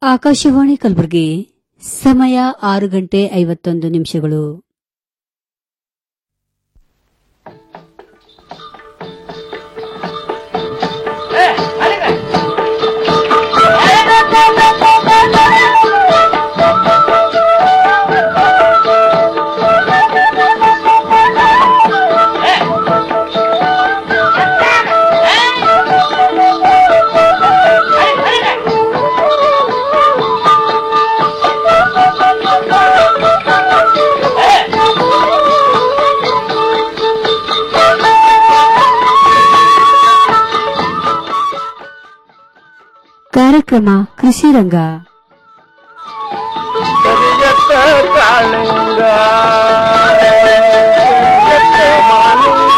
ಆಕಾಶವಾಣಿ ಕಲಬುರಗಿ ಸಮಯ ಆರು ಗಂಟೆ ಐವತ್ತೊಂದು ನಿಮಿಷಗಳು ಕಾರ್ಯಕ್ರಮ ಕೃಷಿ ರಂಗ ಕರಿಯತ್ತ ಕಾಳಿಂಗ ಕರಿಯತ್ತ ಮಾಲಿಂಗ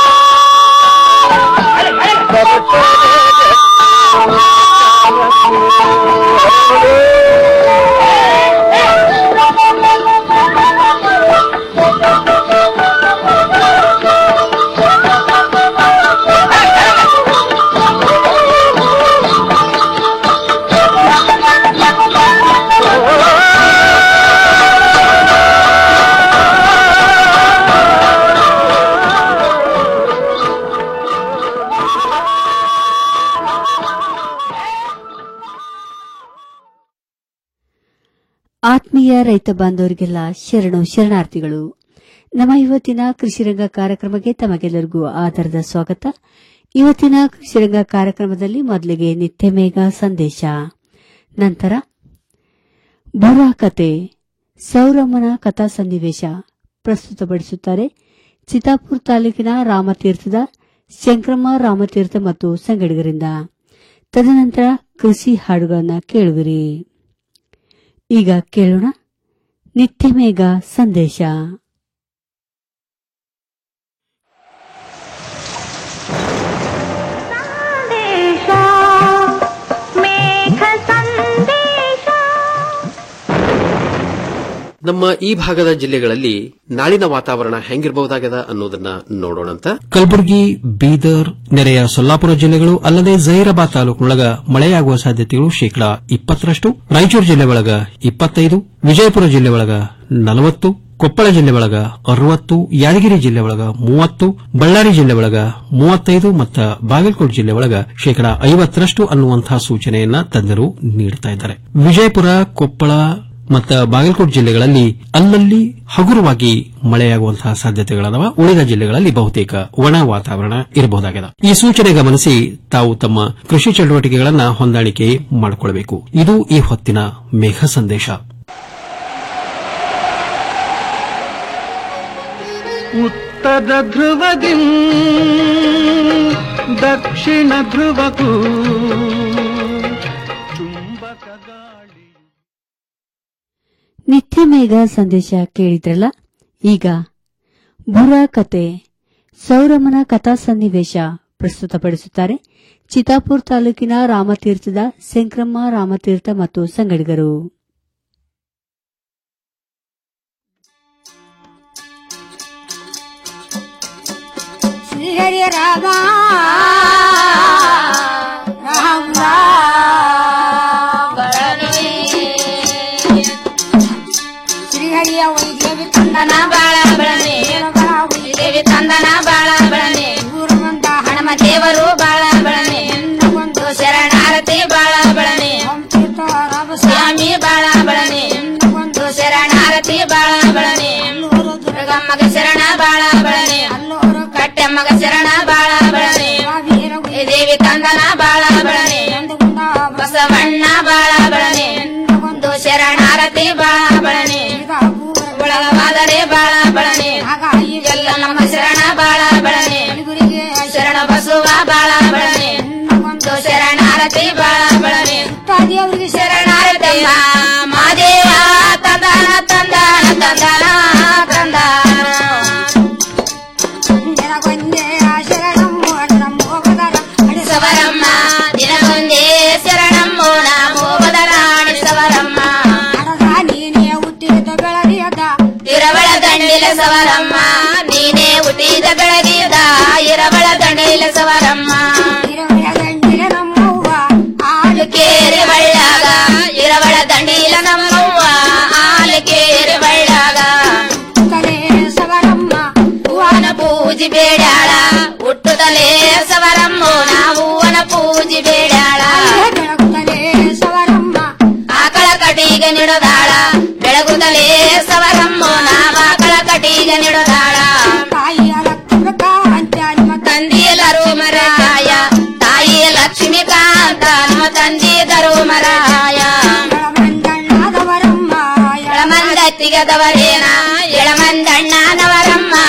ಆತ್ಮೀಯ ರೈತ ಬಾಂಧವರಿಗೆಲ್ಲ ಶರಣು ಶರಣಾರ್ಥಿಗಳು ನಮ್ಮ ಇವತ್ತಿನ ಕೃಷಿರಂಗ ಕಾರ್ಯಕ್ರಮಕ್ಕೆ ತಮಗೆಲ್ಲರಿಗೂ ಆಧಾರದ ಸ್ವಾಗತ ಇವತ್ತಿನ ಕೃಷಿರಂಗ ಕಾರ್ಯಕ್ರಮದಲ್ಲಿ ಮೊದಲಿಗೆ ನಿತ್ಯ ಮೇಘ ಸಂದೇಶ ನಂತರ ಬುರಾ ಕತೆ ಸೌರಮ್ಮನ ಕಥಾ ಸನ್ನಿವೇಶ ಪ್ರಸ್ತುತಪಡಿಸುತ್ತಾರೆ ಚಿತ್ತಾಪುರ ತಾಲೂಕಿನ ರಾಮತೀರ್ಥದ ಶಂಕ್ರಮ್ಮ ರಾಮತೀರ್ಥ ಮತ್ತು ಸಂಗಡಿಗರಿಂದ ತದನಂತರ ಕೃಷಿ ಹಾಡುಗಳನ್ನು ಕೇಳುವಿರಿ ಈಗ ಕೇಳೋಣ ನಿತ್ಯ ಮೇಘ ಸಂದೇಶ ಸಂದೇಶ ಮೇಘ ಸಂದೇಶ ನಮ್ಮ ಈ ಭಾಗದ ಜಿಲ್ಲೆಗಳಲ್ಲಿ ನಾಳಿನ ವಾತಾವರಣ ಹೆಂಗಿರಬಹುದಾಗದ ಅನ್ನೋದನ್ನ ನೋಡೋಣಂತ ಕಲಬುರಗಿ ಬೀದರ್ ನೆರೆಯ ಸೊಲ್ಲಾಪುರ ಜಿಲ್ಲೆಗಳು ಅಲ್ಲದೆ ಜೈರಾಬಾದ್ ತಾಲೂಕಿನೊಳಗ ಮಳೆಯಾಗುವ ಸಾಧ್ಯತೆಗಳು ಶೇಕಡಾ ಇಪ್ಪತ್ತರಷ್ಟು ರಾಯಚೂರು ಜಿಲ್ಲೆ ಒಳಗ ಇಪ್ಪತ್ತೈದು ವಿಜಯಪುರ ಜಿಲ್ಲೆ ಒಳಗ ನಲವತ್ತು ಕೊಪ್ಪಳ ಜಿಲ್ಲೆ ಒಳಗ ಅರವತ್ತು ಯಾದಗಿರಿ ಜಿಲ್ಲೆ ಒಳಗ ಮೂವತ್ತು ಬಳ್ಳಾರಿ ಜಿಲ್ಲೆ ಒಳಗ ಮೂವತ್ತೈದು ಮತ್ತು ಬಾಗಲಕೋಟೆ ಜಿಲ್ಲೆ ಒಳಗ ಶೇಕಡಾ ಐವತ್ತರಷ್ಟು ಅನ್ನುವಂತಹ ಸೂಚನೆಯನ್ನ ತಜ್ಞರು ನೀಡುತ್ತಾ ಇದ್ದಾರೆ ವಿಜಯಪುರ ಕೊಪ್ಪಳ ಮತ್ತು ಬಾಗಲಕೋಟೆ ಜಿಲ್ಲೆಗಳಲ್ಲಿ ಅಲ್ಲಲ್ಲಿ ಹಗುರವಾಗಿ ಮಳೆಯಾಗುವಂತಹ ಸಾಧ್ಯತೆಗಳದವ ಉಳಿದ ಜಿಲ್ಲೆಗಳಲ್ಲಿ ಬಹುತೇಕ ಒಣ ವಾತಾವರಣ ಇರಬಹುದಾಗಿದೆ ಈ ಸೂಚನೆ ಗಮನಿಸಿ ತಾವು ತಮ್ಮ ಕೃಷಿ ಚಟುವಟಿಕೆಗಳನ್ನ ಹೊಂದಾಣಿಕೆ ಮಾಡಿಕೊಳ್ಳಬೇಕು ಇದು ಈ ಹೊತ್ತಿನ ಮೇಘ ಸಂದೇಶ ಉತ್ತರ ಧ್ರುವದಿ ದಕ್ಷಿಣ ಧ್ರುವಕ್ಕೂ ಚುಂಬಕ ಗಾಳಿ ನಿತ್ಯ ಮೇಘ ಸಂದೇಶ ಕೇಳಿದ್ರಲ್ಲ ಈಗ ಬುರಾ ಕತೆ ಸೌರಮ್ಮನ ಕಥಾ ಸನ್ನಿವೇಶ ಪ್ರಸ್ತುತಪಡಿಸುತ್ತಾರೆ ಚಿತ್ತಾಪುರ ತಾಲೂಕಿನ ರಾಮತೀರ್ಥದ ಶಂಕ್ರಮ್ಮ ರಾಮತೀರ್ಥ ಮತ್ತು ಸಂಗಡಿಗರು ಶ್ರೀಹರಿ ರಾಮ ರಾಮ ಶ್ರೀಹರಿಯ ವೈದ್ಯವಿ ತಂದನ ಬಾಳ ಬಳನೆ ದೇವಿ ತಂದನ ಬಾಳ ಬಳನೆ ಊರು ಬಂದ ಹಣಮ ದೇವರು ಬಾಳ ಬಳನೆ ಒಂದು ಶರಣಾರತಿ ಬಾಳ ಬಳನೆ ಸ್ವಾಮಿ ಬಾಳ ಬಳನೆ ಒಂದು ಶರಣಾರತಿ ಬಾಳ ಬಳನೆ ದುರ್ಗಮ್ಮಗ ಶರಣ ಬಾಳ ಬಳನೆ ಕಟ್ಟೆಮ್ಮಗ ಶರಣ ಬಾಳ ಬಳನೆ ಏ ದೇವಿ ತಂದನ ಬಾಳ ಬಳನೆ ಬಸವಣ್ಣ ಬಾಳ ಬಳನೆ ಒಂದು ಶರಣಾರತಿ ಬಾಳ ಬಳನೆ ಒಳಗವಾದರೆ ಬಾಳ ಬಳನೆ ಎಲ್ಲ ನಮ್ಮ ಶರಣ ಬಾಳ ಬಳನೆ ಶರಣ ಬಸವ ಬಾಳ ಬಳನೆ ಒಂದು ಶರಣಾರತಿ ಬಾಳ ಬಳನೆ ಶರಣಾರತಿ ಮಾದೇವ ತಂದಾನ ತಂದಾನ ತಂದಾನ ತಂದಾನ ಸವರಮ್ಮ ದಿನಗೊಂದೇ ಶರಣಮ್ಮೋ ನಾಮೋ ಬದಲಾಣಿ ಸವರಮ್ಮ ಇರವಳ ದಂಡಿಲ ಸವರಮ್ಮ ನೀನೇ ಹುಟ್ಟಿದ ಬೆಳಗಿದ ಇರವಳ ದಂಡಿಲ ಸವರಮ್ಮ ಕೇರಿ ಬಳ್ಳಾಗ ಇರವಳ ನೀಡುತ್ತಾಳ ತಾಯಿಯ ಲಕ್ಷ್ಮಿ ಕಾಂತ ನಿಮ್ಮ ತಂದಿಯಲರು ಮರಾಯ ತಾಯಿ ಲಕ್ಷ್ಮಿ ಕಾಂತ ನಮ್ಮ ತಂದಿದರು ಮರಾಯ ಮಂದಣ್ಣದವರಮ್ಮ ಎಳಮಂದತ್ತಿಗದವರೇನ ಎಳಮಂದಣ್ಣನವರಮ್ಮ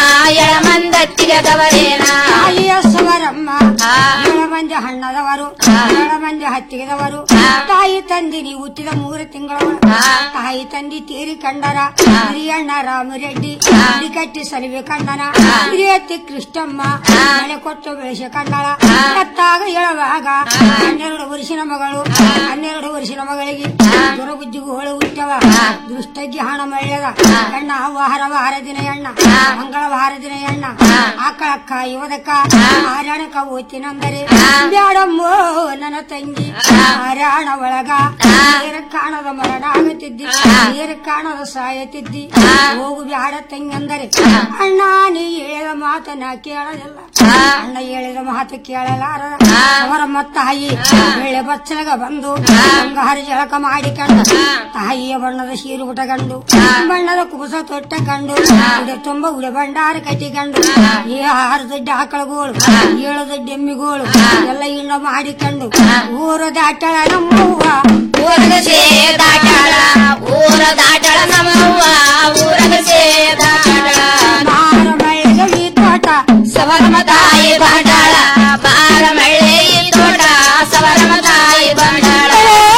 ಎಳಮಂದತ್ತಿಗದವರೇನ ತಾಯಿಯ ಸವರಮ್ಮ ಏಳು ಮಂದಿ ಹಣ್ಣದವರು ಏಳು ಮಂದಿ ಹತ್ತಿಗೆದವರು ತಾಯಿ ತಂದಿ ನೀವು ಹುಟ್ಟಿದ ಮೂರು ತಿಂಗಳವರು ತಾಯಿ ತಂದಿ ತೀರಿ ಕಂಡರ ಹಿರಿಯಣ್ಣ ರಾಮರೆಡ್ಡಿ ಕಟ್ಟಿ ಸಲಿವೆ ಕಂಡನ ಹಿರಿಯತ್ತಿ ಕೃಷ್ಣಮ್ಮ ಮನೆ ಕೊಟ್ಟು ಬೆಳೆಸಿ ಕಂಡಳ ಎತ್ತಾಗ ಹೇಳುವಾಗ ಹನ್ನೆರಡು ವರ್ಷಿನ ಮಗಳು ಹನ್ನೆರಡು ವರ್ಷಿನ ಮಗಳಿಗೆ ದುರಬುದ್ಧಿಗೂ ಹೋಳು ಹುಟ್ಟವ ದುಷ್ಟಜ್ಜಿ ಹಣ ಮಳ್ಯದ ಎಣ್ಣ ವಾರ ವಾರ ದಿನ ಎಣ್ಣ ಮಂಗಳವಾರ ದಿನ ಎಣ್ಣ ಆಕಳಕ್ಕ ಯುವದಕ್ಕ ಹಾರಾಣಕ ಓತಿನಂದರೆ ಬ್ಯಾಡಮ್ಮೋ ನನ್ನ ತಂಗಿ ಹಾರಾಣ ಒಳಗ ನೀರ ಕಾಣದ ಮರಣ ಆಗುತ್ತಿದ್ದಿ ನೀರ ಕಾಣದ ಸಾಯತಿದ್ದಿ ಹೋಗು ಬ್ಯಾಡ ತಂಗಿ ಅಂದರೆ ಅಣ್ಣ ನೀ ಹೇಳಿದ ಮಾತನ್ನ ಕೇಳಲಿಲ್ಲ ಅಣ್ಣ ಹೇಳಿದ ಮಾತು ಕೇಳಲಾರದ ಅವರಮ್ಮ ತಾಯಿ ಬೆಳೆ ಬಚ್ಚಲಗ ಬಂದು ಬಂಗಾರ ಜಳಕ ಮಾಡಿಕೊಂಡು ತಾಯಿಯ ಬಣ್ಣದ ಸೀರು ಉಟಗಂಡು ಬಣ್ಣದ ಕುಬಸ ತೊಟ್ಟಕೊಂಡು ಉಡೆ ತುಂಬ ಉಡೆ ಭಂಡಾರ ಕಟ್ಟಿಕೊಂಡು ಈ ಆರು ದೊಡ್ಡ ಆಕಳಗೋಳು ಏಳು ದೊಡ್ಡ ಎಮ್ಮಿಗೋಳು ಎಲ್ಲ ಇಣ್ಣ ಮಾಡಿಕೊಂಡು ಊರ ದಾಟಳ ನಮ್ಮವ್ವ ಊರಗ ಸೇದಾಟಳ ಊರ ದಾಟಳ ನಮ್ಮವ್ವ ಊರಗ ಸೇದಾಟಳ ಮಾರ ಮಳೆಗೆ ಈ ತೋಟ ಸವರಮ ತಾಯಿ ಬಂಡಾಳ ಬಾರ ಮಳ್ಳೆ ಈ ತೋಟ ಸವರಮ ತಾಯಿ ಬಂಡಾಳ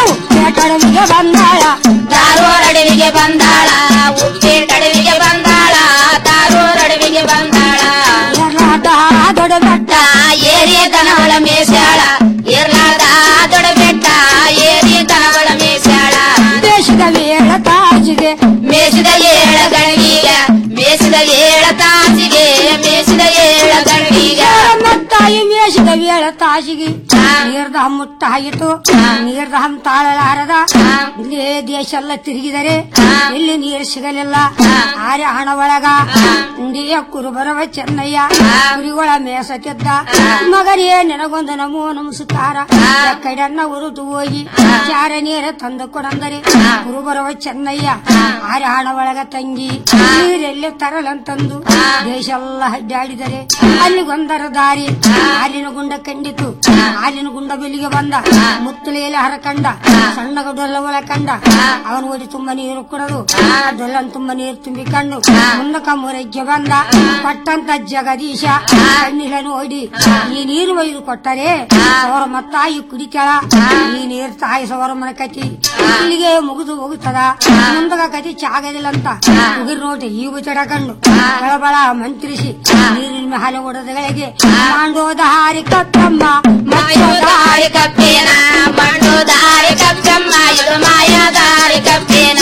ಬೇಟಡವಿಗೆ ಬಂದಾಳ ದಾರೋರಡವಿಗೆ ಬಂದಾಳ ಉಪ್ಪೇಟಡವಿಗೆ ಬಂದಾಳ ದಾರೋರಡವಿಗೆ ಬಂದಾಳ ಎರ್ಲಾಟ ದೊಡ್ಡ ಬೆಟ್ಟ ಏರಿಯ ದನವಳ ಮೇಸ್ಯಾಳ ಇರ್ಲಾದ ದೊಡ್ಡ ಬೆಟ್ಟ ಏರಿಯ ದನವಳ ಮೇಸ್ಯಾಳ ದೇಶದ ವೇಳ ತಾಜಿಗೆ ಮೇಸಿದ ಏಳ ಗಣಗೀಗ ಮೇಸಿದ ಏಳ ತಾಸಿಗೆ ಮೇಸಿದ ಏಳ ಗಣಗೀಗ ತಾಯಿ ಮೇಷದ ವೇಳ ತಾಜಿಗೆ ನೀರ್ದ ಮುಟ್ಟಾಯಿತು ನೀರ್ದ ಹಮ್ ತಾಳಲಾರದ ಇಲ್ಲೇ ದೇಶ ಎಲ್ಲ ತಿರುಗಿದರೆ ಇಲ್ಲಿ ನೀರು ಸಿಗಲಿಲ್ಲ ಆರೆ ಹಣ ಒಳಗ ಇಂಡಿಯ ಕುರುಬರವ ಚೆನ್ನಯ್ಯ ಕುರಿಗಳ ಮೇಸತಿದ್ದ ಮಗನೇ ನಿನಗೊಂದು ನಮೋ ನಮಸ್ಕಾರ ಕಡನ್ನ ಉರುಟು ಹೋಗಿ ಚಾರ ನೀರ ತಂದು ಕೊಡಂದರೆ ಕುರುಬರವ ಚೆನ್ನಯ್ಯ ಆರೆ ಹಣ ಒಳಗ ತಂಗಿ ನೀರೆಲ್ಲಿ ತರಲಂತಂದು ದೇಶ ಎಲ್ಲ ಅಡ್ಡಾಡಿದರೆ ಅಲ್ಲಿಗೊಂದರ ದಾರಿ ಹಾಲಿನ ಗುಂಡ ಕಂಡಿತು ಹಾಲಿನ ಗುಂಡ ಬೆಲಿಗೆ ಬಂದ ಮುತ್ತಲೆಯಲ್ಲಿ ಹರಕಂಡ ಸಣ್ಣ ಡೊಲ್ಲ ಒಳ ಕಂಡ ಅವನು ಓಡಿ ತುಂಬಾ ನೀರು ಕುಡದು ಡೊಲ್ಲನ್ ತುಂಬಾ ನೀರು ತುಂಬಿಕೊಂಡು ಮುಂದಕ ಮುರಜ್ಜೆ ಬಂದ ಕೊಟ್ಟಂತ ಜಗದೀಶ ಕಣ್ಣಿಲ ನೋಡಿ ಈ ನೀರು ಒಯ್ದು ಕೊಟ್ಟರೆ ಸವರಮ್ಮ ತಾಯಿ ಕುಡಿತಾಳ ಈ ನೀರು ತಾಯಿ ಸವರಮ್ಮನ ಕತಿ ಇಲ್ಲಿಗೆ ಮುಗಿದು ಹೋಗುತ್ತದ ಮುಂದಗ ಕತಿ ಚಾಗದಿಲ್ಲ ಅಂತ ಮುಗಿರ್ ನೋಡಿ ಈಗ ಚಡಕಂಡು ಕಳಬಳ ಮಂತ್ರಿಸಿ ನೀರಿನ ಮೇಲೆ ಒಡೆದಗಳಿಗೆ ಮಾಂಡೋದ ಹಾರಿ ಕತ್ತಮ್ಮ ಮಾಯೋದಾರಿ ಕಪ್ಪೇನ ಮಂಡೋದಾರಿ ಕಪ್ಪಮ್ಮ ಇದು ಮಾಯಾದಾರಿ ಕಪ್ಪೇನ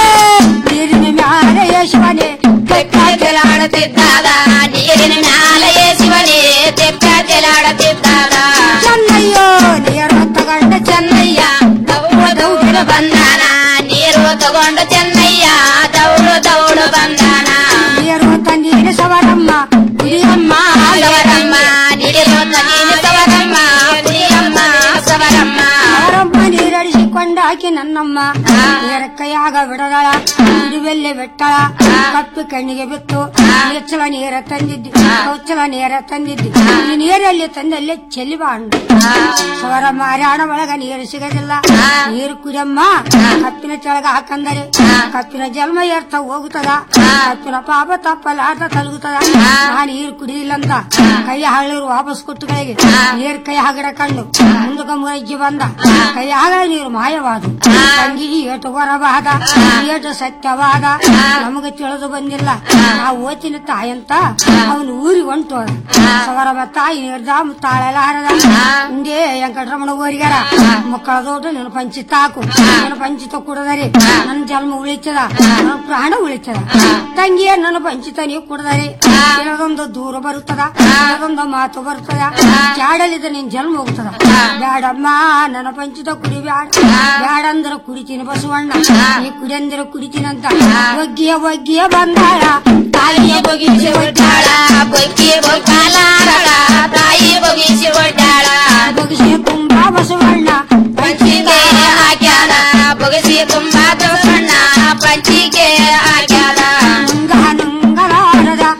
ನೀರಿನ ಮ್ಯಾಲೆ ಯಶವನೆ ತೆಲಾಡುತ್ತಿದ್ದಾದ ನೀರಿನ ಮ್ಯಾಲ ಶಿವನೇ ತೆಪ್ಪ ತೆಲಾಡುತ್ತಿದ್ದಾದ ಚೆನ್ನಯ್ಯೋ ನೀರು ತಗೊಂಡ ಚೆನ್ನಯ್ಯ ದೌಡು ದೌಡು ಬಂದಾನ ನೀರು ತಗೊಂಡು ಚೆನ್ನಯ್ಯ ದೌಡು ದೌಡು ಬಂದಾನ ನೀರು ತಂದೀನ ಸವರಮ್ಮ ಕುಡಿಯಮ್ಮ ಸವರಮ್ಮ ನೀರು ನೀನು ಸವರಮ್ಮ ಕುಡಿಯಮ್ಮ ಸವರಮ್ಮ ಅವರಮ್ಮ ನೀರಡಿಸಿಕೊಂಡಾಕಿ ನನ್ನಮ್ಮ ನೀರ ಕೈಯಾಗ ಬಿಡದಳ ಇಡುವೆಲ್ಲೆ ಬೆಟ್ಟಳ ಕಪ್ಪಿ ಕಣ್ಣಿಗೆ ಬಿತ್ತು ಹೆಚ್ಚಳ ನೀರ ತಂದಿದ್ದಿ ಹೊಚ್ಚಲ ನೀರ ತಂದಿದ್ದಿ ಈ ನೀರಲ್ಲಿ ತಂದಲ್ಲೇ ಚೆಲ್ಲಿ ಬಾಂಡು ಸವರ ಮಾರಾಣ ಒಳಗ ನೀರು ಸಿಗದಿಲ್ಲ ನೀರು ಕುಡಿಯಮ್ಮ ಕಪ್ಪಿನ ಕೆಳಗ ಹಾಕಂದರೆ ಕಪ್ಪಿನ ಜನ್ಮ ಏರ್ತ ಹೋಗುತ್ತದ ಕಪ್ಪಿನ ಪಾಪ ತಪ್ಪಲಾಟ ತಲುಗುತ್ತದ ನಾ ನೀರು ಕುಡಿದಿಲ್ಲಂತ ಕೈ ಹಾಳಿರು ವಾಪಸ್ ಕೊಟ್ಟುಗಳಿಗೆ ನೀರ್ ಕೈ ಹಾಗಡ ಕಂಡು ಮುಂದಕ ಮುರಜ್ಜಿ ಬಂದ ಕೈ ಹಾಗಳ ನೀರು ಮಾಯವಾದು ತಂಗಿ ಏಟು ಹೊರವಾದ ಏಟು ಸತ್ಯವಾದ ನಮಗೆ ತಿಳಿದು ಬಂದಿಲ್ಲ ನಾವು ಓತಿನ ತಾಯಂತ ಅವನು ಊರಿಗೆ ಹೊಂಟೋದ ಸವರವ ತಾಯಿ ನಿರ್ಧಾಮ ತಾಳಲಾರದ ಹಿಂದೆ ವೆಂಕಟರಮಣ ಊರಿಗಾರ ಮಕ್ಕಳ ದೊಡ್ಡ ನನ್ನ ಪಂಚಿ ತಾಕು ನನ್ನ ಪಂಚಿತ ಕುಡದರೆ ನನ್ನ ಜನ್ಮ ಉಳಿತದ ನನ್ನ ಪ್ರಾಣ ಉಳಿತದ ತಂಗಿಯ ನನ್ನ ಪಂಚಿತ ನೀವು ಕುಡದರೆ ಕೆಲದೊಂದು ದೂರ ಬರುತ್ತದ ಕೆಲದೊಂದು ಮಾತು ಬರುತ್ತದ ಜಾಡಲಿದ ನಿನ್ ಜನ್ಮ ಹೋಗ್ತದ ಬ್ಯಾಡಮ್ಮ ನನ್ನ ಪಂಚಿತ ಕುಡಿ ಬ್ಯಾಡ ಬ್ಯಾಡ ಅಂದ್ರ ಕುಡಿತೀನಿ ಬಸವಣ್ಣ ನೀ ಕುಡಿಯಂದ್ರ ಕುಡಿತೀನಂತ ಒಗ್ಗಿಯ ಒಗ್ಗಿಯ ಬಂದಾಳ ತಾಯಿಯ ಬೊಗಿಸಿ ಒಡ್ಡಾಳ ಬೊಕ್ಕಿ ಬೊಕ್ಕಾಲಾರಳ ತಾಯಿ ಬೊಗಿಸಿ ಒಡ್ಡಾಳ ಬೊಗಿಸಿ ತುಂಬಾ ಬಸವಣ್ಣ ಪಂಚಿಗೆ ಹಾಕ್ಯಾದ ಬೊಗಿಸಿ ತುಂಬಾ ತೋಸಣ್ಣ ಪಂಚಿಗೆ ಹಾಕ್ಯಾದ ನುಂಗ ನುಂಗಲಾರದ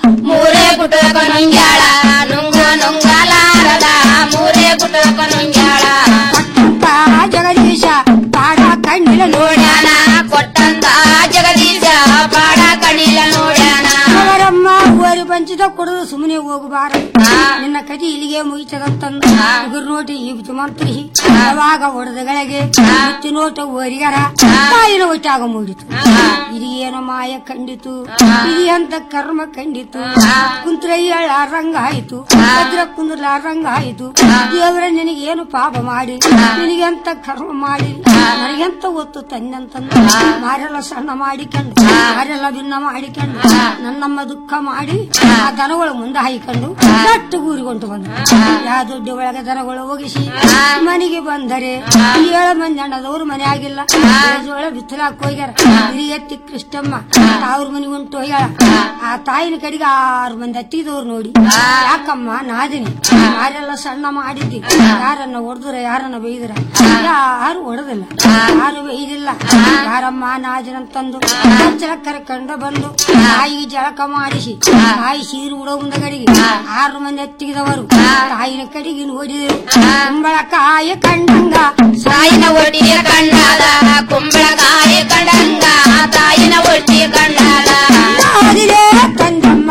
ಉಚಿತ ಕೊಡದು ಸುಮ್ಮನೆ ಹೋಗಬಾರ ನಿನ್ನ ಕದಿ ಇಲ್ಲಿಗೆ ಮುಗಿತದಂತಂದು ಉಗುರು ನೋಟಿ ಈ ಮಂತ್ರಿ ಯಾವಾಗ ಹೊಡೆದಗಳಿಗೆ ಮುತ್ತಿ ನೋಟ ಓರಿಗರ ತಾಯಿನ ಒಟ್ಟಾಗ ಮೂಡಿತು ಇದು ಏನೋ ಮಾಯ ಕಂಡಿತು ಇದು ಅಂತ ಕರ್ಮ ಕಂಡಿತು ಕುಂತ್ರಯ್ಯಳ ರಂಗ ಆಯಿತು ಭದ್ರ ಕುಂದ್ರ ರಂಗ ಆಯಿತು ದೇವರ ನಿನಗೆ ಏನು ಪಾಪ ಮಾಡಿ ನಿನಗೆ ಅಂತ ಕರ್ಮ ಮಾಡಿ ನನಗೆಂತ ಒತ್ತು ತನ್ನಂತಂದು ಮಾರೆಲ್ಲ ಸಣ್ಣ ಮಾಡಿಕೊಂಡು ಮಾರೆಲ್ಲ ಭಿನ್ನ ಮಾಡಿಕೊಂಡು ನನ್ನಮ್ಮ ದುಃಖ ಮಾಡಿ ಆ ದನಗಳು ಮುಂದೆ ಹಾಯ್ಕೊಂಡು ದಟ್ಟು ಗೂರಿಕೊಂಡು ಬಂದು ಯಾವ ದುಡ್ಡು ಒಳಗೆ ದನಗಳು ಹೋಗಿಸಿ ಮನೆಗೆ ಬಂದರೆ ಏಳು ಮಂದಿ ಅಣ್ಣದವ್ರು ಮನೆ ಆಗಿಲ್ಲ ಒಳ ಬಿತ್ತಲಾಕ್ ಹೋಗ್ಯಾರ ಹಿರಿಯತ್ತಿ ಕೃಷ್ಣಮ್ಮ ಅವ್ರ ಮನೆ ಉಂಟು ಹೋಗ್ಯಾಳ ಆ ತಾಯಿನ ಕಡೆಗೆ ಆರು ಮಂದಿ ಹತ್ತಿದವ್ರು ನೋಡಿ ಯಾಕಮ್ಮ ನಾದಿನಿ ಯಾರೆಲ್ಲ ಸಣ್ಣ ಮಾಡಿದ್ದಿ ಯಾರನ್ನ ಹೊಡೆದ್ರ ಯಾರನ್ನ ಬೈದ್ರ ಯಾರು ಹೊಡೆದಿಲ್ಲ ಯಾರು ಬೈದಿಲ್ಲ ಯಾರಮ್ಮ ನಾದಿನಂತಂದು ಚಲ ಕರ್ಕೊಂಡ ಬಂದು ತಾಯಿಗೆ ಜಳಕ ಮಾಡಿಸಿ ತಾಯಿ ಸೀರು ಉಡೋ ಮುಂದ ಕಡೆಗೆ ಆರು ಮಂದಿ ಹತ್ತಿದವರು ತಾಯಿನ ಕಡೆಗೆ ನೋಡಿದರು ಕುಂಬಳಕಾಯ ಕಂಡಂಗ ತಾಯಿನ ಒಟ್ಟಿಗೆ ಕಂಡಾದ ಕುಂಬಳಕಾಯಿ ಕಂಡಂಗ ತಾಯಿನ ಒಟ್ಟಿಗೆ ಕಂಡಾದ ನಾದಿರೇ ತಂದಮ್ಮ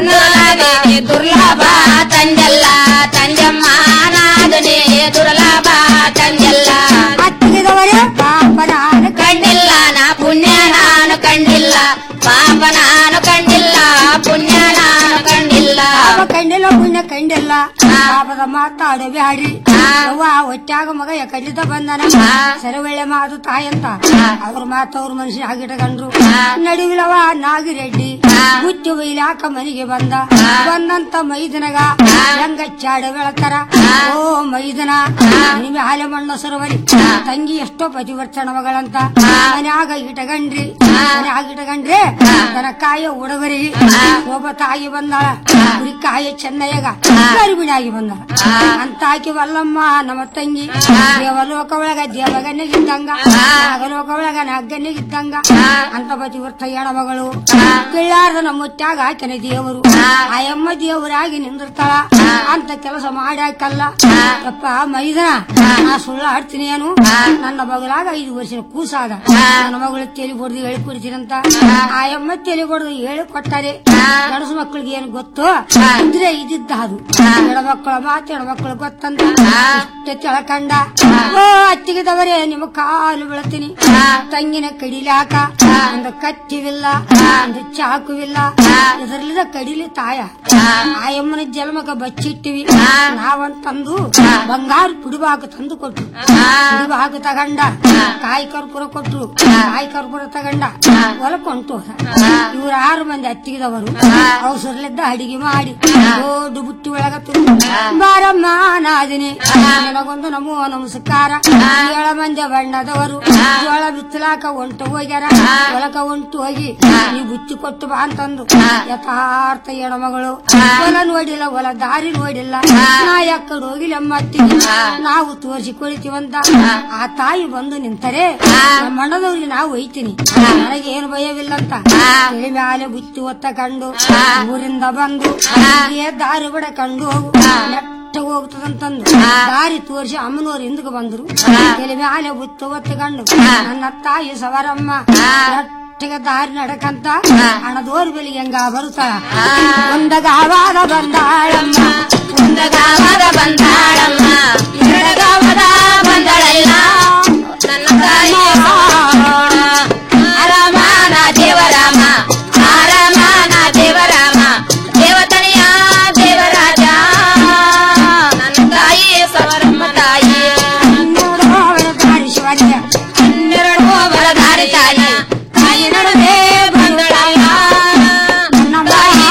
ನಾದನೆ ದುರ್ಲಭ ತಂಜಲ್ಲ ತಂಜಮ್ಮ ನಾದನೆ ದುರ್ಲಭ ತಂಜಲ್ಲ ಹತ್ತಿದವರೇ ಪಾಪ ನಾನು ಕಂಡಿಲ್ಲ ನಾ ಪುಣ್ಯ ನಾನು ಕಂಡಿಲ್ಲ ಪಾಪ ನಾನು ಕಂಡಿಲ್ಲ ಪುಣ್ಯ ನಾನು ಕಂಡಿಲ್ಲ ಪಾಪ ಕಂಡಿಲ್ಲ ಪುಣ್ಯ ಕಂಡಿಲ್ಲ ಪಾಪದ ಮಾತಾಡು ಬ್ಯಾಡ್ರಿ ಅವ್ವ ಒಟ್ಟಾಗ ಮಗ ಕಡಿತ ಬಂದನ ಸರವಳ್ಳೆ ಮಾತು ತಾಯಂತ ಅವ್ರ ಮಾತು ಅವ್ರ ಮನುಷ್ಯ ಆಗಿಟ್ಕೊಂಡ್ರು ನಡುವಿಲವ ನಾಗಿರೆಡ್ಡಿ ಮುಚ್ಚು ಬೈಲಾಕ ಮನೆಗೆ ಬಂದ ಬಂದಂತ ಮೈದನಗ ಹೆಂಗ ಚಾಡ ಬೆಳತಾರ ಓ ಮೈದನ ನಿಮಗೆ ಹಾಲೆ ಮಣ್ಣ ಸರವರಿ ತಂಗಿ ಎಷ್ಟೋ ಪತಿವರ್ತನ ಮಗಳಂತ ಮನ್ಯಾಗ ಇಟಗಂಡ್ರಿ ಮನ್ಯಾಗ ಇಟಗಂಡ್ರೆ ತನ್ನ ಕಾಯ ಉಡವರಿಗೆ ಒಬ್ಬ ತಾಯಿ ಬಂದಾಳ ಕುರಿ ಕಾಯ ಚೆನ್ನಯ್ಯಗ ಗರ್ಭಿಣಿಯಾಗಿ ಬಂದಾಳ ಅಂತ ಆಕಿ ವಲ್ಲಮ್ಮ ನಮ್ಮ ತಂಗಿ ದೇವಲೋಕ ಒಳಗ ದೇವಗನ್ನಿಗಿದ್ದಂಗ ನಾಗಲೋಕ ಒಳಗ ನಗ್ಗನ್ನಿಗಿದ್ದಂಗ ಅಂತ ಪತಿವರ್ತ ಮಗಳು ಕಿಳ್ಳಾರ್ದ ನಮ್ಮ ಮುಟ್ಟಾಗ ಆಕೆನ ದೇವರು ಆಯಮ್ಮ ದೇವರಾಗಿ ನಿಂದಿರ್ತಾಳ ಅಂತ ಕೆಲಸ ಮಾಡ್ಯಾಕಲ್ಲ ಯಪ್ಪ ಮೈದನ ನಾ ಸುಳ್ಳು ಆಡ್ತೀನಿ ಏನು ನನ್ನ ಮಗಳಾಗ ಐದು ವರ್ಷದ ಕೂಸಾದ ನನ್ನ ಮಗಳು ತೆಲಿ ಹೊಡೆದು ಹೇಳಿ ಕೊಡ್ತೀನಂತ ಆಯಮ್ಮ ತೆಲಿ ಹೊಡೆದು ಹೇಳಿ ಕೊಟ್ಟಾರೆ ಗಣಸು ಮಕ್ಕಳಿಗೆ ಏನು ಗೊತ್ತು ಇದ್ರೆ ಇದ್ದಿದ್ದ ಅದು ಹೆಣ್ಮಕ್ಳ ಮಾತು ಹೆಣ್ಮಕ್ಳು ಗೊತ್ತಂತ ಇಷ್ಟ ತಿಳ್ಕಂಡ ಓ ಅತ್ತಿಗೆದವರೇ ನಿಮ್ಮ ಕಾಲು ಬೀಳ್ತೀನಿ ತಂಗಿನ ಕಡಿಲಾಕ ಒಂದು ಕತ್ತಿವಿಲ್ಲ ಒಂದು ಚಾಕುವಿಲ್ಲ ಇದರಲ್ಲಿದ ಕಡಿಲಿ ತಾಯ ಆಯಮ್ಮನ ಜನ್ಮಕ ಬಚ್ಚಿಟ್ಟಿವಿ ನಾವಂತಂದು ಬಂಗಾರ ಪುಡಿಬಾಕ ತಂದು ಕೊಟ್ರು ಪುಡಿಬಾಕ ತಗಂಡ ಕಾಯಿ ಕರ್ಪೂರ ಕೊಟ್ರು ಕಾಯಿ ಕರ್ಪೂರ ತಗಂಡ ಹೊಲಕೊಂಟು ಇವ್ರ ಆರು ಮಂದಿ ಅತ್ತಿಗೆದವರು ಅವಸರಲಿದ್ದ ಅಡಿಗೆ ಮಾಡಿ ದೊಡ್ಡ ಬುಟ್ಟಿ ಒಳಗ ತುಂಬ ಬಾರಮ್ಮ ನಾದಿನಿ ನನಗೊಂದು ನಮೋ ನಮಸ್ಕಾರ ಏಳ ಮಂದಿ ಬಣ್ಣದವರು ಜೋಳ ಬಿತ್ತಲಾಕ ಹೊಂಟು ಹೋಗ್ಯಾರ ಹೊಲಕ ಹೊಂಟು ಹೋಗಿ ನೀ ಬುತ್ತಿ ಕೊಟ್ಟು ಬಾ ಅಂತಂದು ಯಥಾರ್ಥ ಹೆಣ್ಮಗಳು ಹೊಲ ನೋಡಿಲ್ಲ ಹೊಲ ದಾರಿ ನೋಡಿಲ್ಲ ನಾ ಯಾಕಡೆ ಹೋಗಿಲ್ಲ ಅತ್ತಿಗೆ ನಾವು ತೋರಿಸಿ ಕೊಳಿತೀವಂತ ಆ ತಾಯಿ ಬಂದು ನಿಂತರೆ ನಮ್ಮ ಅಣ್ಣದವ್ರಿಗೆ ನಾವು ಒಯ್ತೀನಿ ನನಗೆ ಏನು ಭಯವಿಲ್ಲಂತ ತಲೆ ಮ್ಯಾಲೆ ಬುತ್ತಿ ಒತ್ತ ಕಂಡು ಊರಿಂದ ಬಂದು ಏ ದಾರಿ ಬಿಡ ಕಂಡು ಹೋಗು ನೆಟ್ಟಗೆ ಹೋಗ್ತದಂತಂದು ದಾರಿ ತೋರಿಸಿ ಅಮ್ಮನವ್ರು ಹಿಂದಕ್ಕೆ ಬಂದ್ರು ತಲೆ ಮ್ಯಾಲೆ ಬುತ್ತಿ ಒತ್ತಕೊಂಡು ನನ್ನ ತಾಯಿ ಸವರಮ್ಮ ನೆಟ್ಟಗೆ ದಾರಿ ನಡಕಂತ ಹಣದೋರ್ ಬೆಲಿಗೆ ಹೆಂಗ ಬರುತ್ತಾಳ ಒಂದಗಾವಾದ ಬಂದಾಳಮ್ಮ ಒಂದಗಾವದ ಬಂದಾಳಮ್ಮ ಎರಡಗಾವದ ಬಂದಳಲ್ಲ ನನ್ನ ತಾಯಿ ಆರಾಮನ ದೇವರಾಮ ಆರಾಮನ ದೇವರಾಮ ದೇವತನೆಯ ದೇವರಾಜ ನನ್ನ ತಾಯಿ ಸವರಮ್ಮ ತಾಯಿ ಅವರ ದಾರಿ ಶಿವನಿಗೆ ಹನ್ನೆರಡು ಬರದಾರಿ ತಾಯಿ ತಾಯಿ ನಡುವೆ ಬಂದಳಲ್ಲ ನಮ್ಮ ತಾಯಿ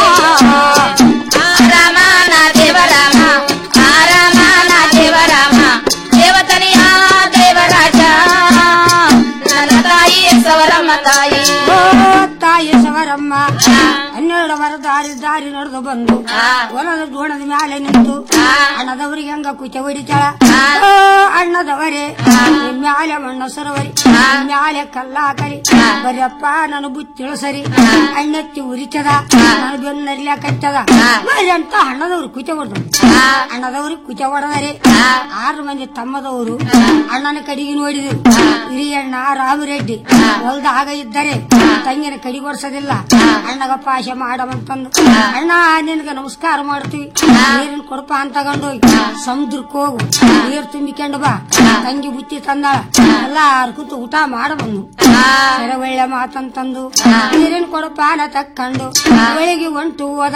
ಆರಾಮನ ದೇವರಾಮ ಆರಾಮನ ದೇವರಾಮ ದೇವತನೆಯ ದೇವರಾಜ ನನ್ನ ತಾಯಿ ಸವರಮ್ಮ ತಾಯಿ ಓ ತಾಯಿ ಸವರಮ್ಮ ಹನ್ನೆರಡು ವರ ದಾರಿ ದಾರಿ ನಡೆದು ಬಂದು ಹೊಲದ ಗೋಣದ ಮ್ಯಾಲೆ ನಿಂತು ಅಣ್ಣದವರಿಗೆ ಹೆಂಗ ಕುಚ ಹೊಡಿತಾಳ ಓ ಅಣ್ಣದವರೇ ನಿಮ್ ಮ್ಯಾಲೆ ಮಣ್ಣ ಸರವರಿ ನಿಮ್ ಮ್ಯಾಲೆ ಕಲ್ಲಾಕರಿ ಬರ್ಯಪ್ಪ ನಾನು ಬುತ್ತಿಳು ಸರಿ ಅಣ್ಣತ್ತಿ ಉರಿತದ ನಾನು ಬೆನ್ನರಿಲ ಕಟ್ಟದ ಬರ್ರಿ ಅಂತ ಅಣ್ಣದವ್ರು ಕುಚ ಹೊಡೆದ್ರು ಅಣ್ಣದವ್ರಿಗೆ ಕುಚ ಹೊಡೆದರೆ ಆರು ಮಂದಿ ತಮ್ಮದವರು ಅಣ್ಣನ ಕಡೆಗೆ ನೋಡಿದ್ರು ಹಿರಿಯಣ್ಣ ರಾಮರೆಡ್ಡಿ ಹೊಲ್ದಾಗ ಇದ್ದರೆ ತಂಗಿನ ಕಡಿಗೊಡ್ಸೋದಿಲ್ಲ ಅಣ್ಣಗ ಪಾಶ ಮಾಡವಂತಂದು ಅಣ್ಣ ನಿನ್ಗ ನಮಸ್ಕಾರ ಮಾಡ್ತೀವಿ ನೀರಿನ ಕೊಡಪ ಅಂತ ತಗೊಂಡು ಹೋಗಿ ಸಮುದ್ರಕ್ಕೆ ಹೋಗು ನೀರ್ ತುಂಬಿಕೊಂಡು ಬಾ ತಂಗಿ ಬುತ್ತಿ ತಂದಾಳ ಎಲ್ಲಾರು ಕೂತು ಊಟ ಮಾಡಬಂದು ಸರ ಒಳ್ಳೆ ಮಾತಂತಂದು ನೀರಿನ ಕೊಡಪಾನ ತಕ್ಕೊಂಡು ಬೆಳಿಗ್ಗೆ ಒಂಟು ಹೋದ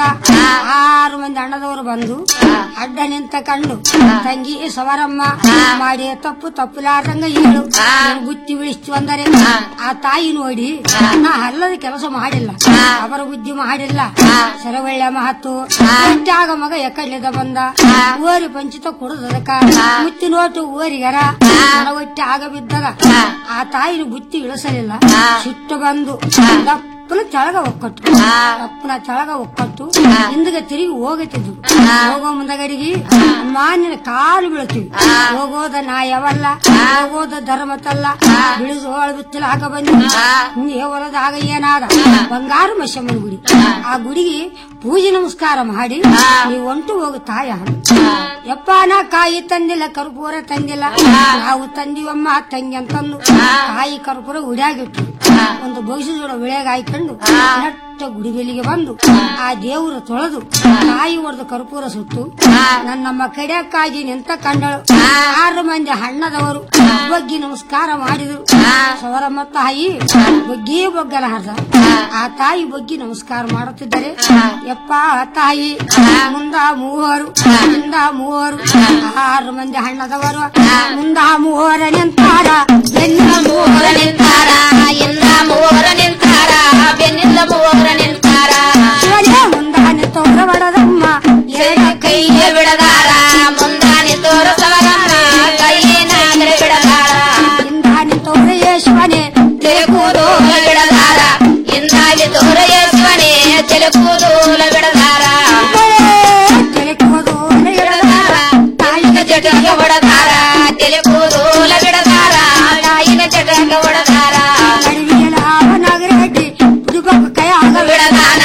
ಆರು ಮಂದಿ ಅಣ್ಣದವರು ಬಂದು ಅಡ್ಡ ನಿಂತ ಕಂಡು ತಂಗಿ ಸವರಮ್ಮ ಮಾಡಿ ತಪ್ಪು ತಪ್ಪುಲಾರ್ದಂಗ ಹೇಳು ನೀನು ಬುತ್ತಿ ಬಿಳಿಸ್ತು ಅಂದರೆ ಆ ತಾಯಿ ನೋಡಿ ನಾ ಅಲ್ಲದ ಕೆಲಸ ಮಾಡಿಲ್ಲ ಅವರ ಬುದ್ಧಿ ಮಾಡಿಲ್ಲ ಸರವಳ್ಳ ಮಹತ್ತು ಆಗ ಮಗ ಎಕ್ಕಡ್ಲಿದ ಬಂದ ಓರಿ ಪಂಚಿತ ಕುಡದದಕ್ಕ ಮುತ್ತಿ ನೋಟು ಓರಿಗರ ನನ್ನ ಒಟ್ಟಿ ಆಗ ಬಿದ್ದದ ಆ ತಾಯಿನ ಬುತ್ತಿ ಇಳಿಸಲಿಲ್ಲ ಸಿಟ್ಟು ಬಂದು ದಪ್ಪನ ತೆಳಗ ಒಕ್ಕಟ್ಟು ದಪ್ಪನ ತೆಳಗ ಒಕ್ಕಟ್ಟು ಹಿಂದಗೆ ತಿರುಗಿ ಹೋಗುತ್ತಿದ್ದು ಹೋಗೋ ಮುಂದಗಡಿಗೆ ಮಾನ್ಯನ ಕಾಲು ಬೀಳ್ತೀವಿ ಹೋಗೋದ ನಾಯವಲ್ಲ ಹೋಗೋದ ಧರ್ಮತಲ್ಲ ಬಿಳಿದು ಹೋಳ ಬಿತ್ತಲ ಹಾಕ ಬಂದಿ ಹಿಂಗೆ ಹೊಲದಾಗ ಏನಾದ ಬಂಗಾರ ಮಶಮ್ಮನ ಗುಡಿ ಆ ಗುಡಿಗೆ ಪೂಜೆ ನಮಸ್ಕಾರ ಮಾಡಿ ನೀವು ಒಂಟು ಹೋಗು ತಾಯ ಯಪ್ಪ ನಾ ಕಾಯಿ ತಂದಿಲ್ಲ ಕರ್ಪೂರ ತಂದಿಲ್ಲ ನಾವು ತಂದಿವಮ್ಮ ತಂಗಿ ಅಂತಂದು ಕಾಯಿ ಕರ್ಪೂರ ಉಡ್ಯಾಗಿಟ್ರು ಒಂದು ಭವಿಷ್ಯದೊಳ ಬೆಳೆಗೆ ಹಾಯ್ಕೊಂಡು ನೆಟ್ಟ ಗುಡಿ ಬೆಲಿಗೆ ಬಂದು ಆ ದೇವರು ತೊಳೆದು ಕಾಯಿ ಹೊಡೆದು ಕರ್ಪೂರ ಸುಟ್ಟು ನನ್ನಮ್ಮ ಕಡೆಯಕ್ಕಾಗಿ ನಿಂತ ಕಂಡಳು ಆರು ಮಂದಿ ಹಣ್ಣದವರು ಬಗ್ಗಿ ನಮಸ್ಕಾರ ಮಾಡಿದ್ರು ಸವರಮ್ಮ ತಾಯಿ ಬಗ್ಗಿ ಬಗ್ಗಲ ಹರ್ದ ಆ ತಾಯಿ ಬಗ್ಗಿ ನಮಸ್ಕಾರ ಮಾಡುತ್ತಿದ್ದರೆ ಯಪ್ಪ ತಾಯಿ ಮುಂದ ಮೂವರು ಮುಂದ ಮೂವರು ಆರು ಮಂದಿ ಹಣ್ಣದವರು ಮುಂದ ಮೂವರ ನಿಂತಾರ ಬೆನ್ನ ಮೂವರ ನಿಂತಾರ ಇಂದ ಮೂವರ ನಿಂತಾರ ಬೆನ್ನಿಂದ ಮೂವರ ನಿಂತಾರ ಶಿವನೇ ಮುಂದ ನಿಂತವ್ರ ಬಡದಮ್ಮ ಎಡ ಕೈಯ ಬಿಡದಾರ ಮುಂದಾನಿ ತೋರಸವರಮ್ಮ ಕೈಯೇನಾದರೆ ಬಿಡದಾರ ಹಿಂದ ನಿಂತವ್ರ ಯೇಶುವನೇ ತಿರುಕುದೂಲ ಬಿಡದಾರ ಇಂದಾಗಿ ತೋರ ಯೇಸುವನೇ ತಿರುಕುದೂಲ ಬಿಡದಾರ ತೆಲೆಕೋದು ಬಿಡದಾರ ತಾಯಿನ ಜಟಕ ಹೊಡದಾರ ತಿರುಕುದೂಲ ಬಿಡದಾರ ತಾಯಿನ ಜಟಕ ಹೊಡದಾರ ನಗರಗಟ್ಟಿ ಹುಡುಗಪ್ಪ ಕೈ ಆಗ ಬಿಡದಾನ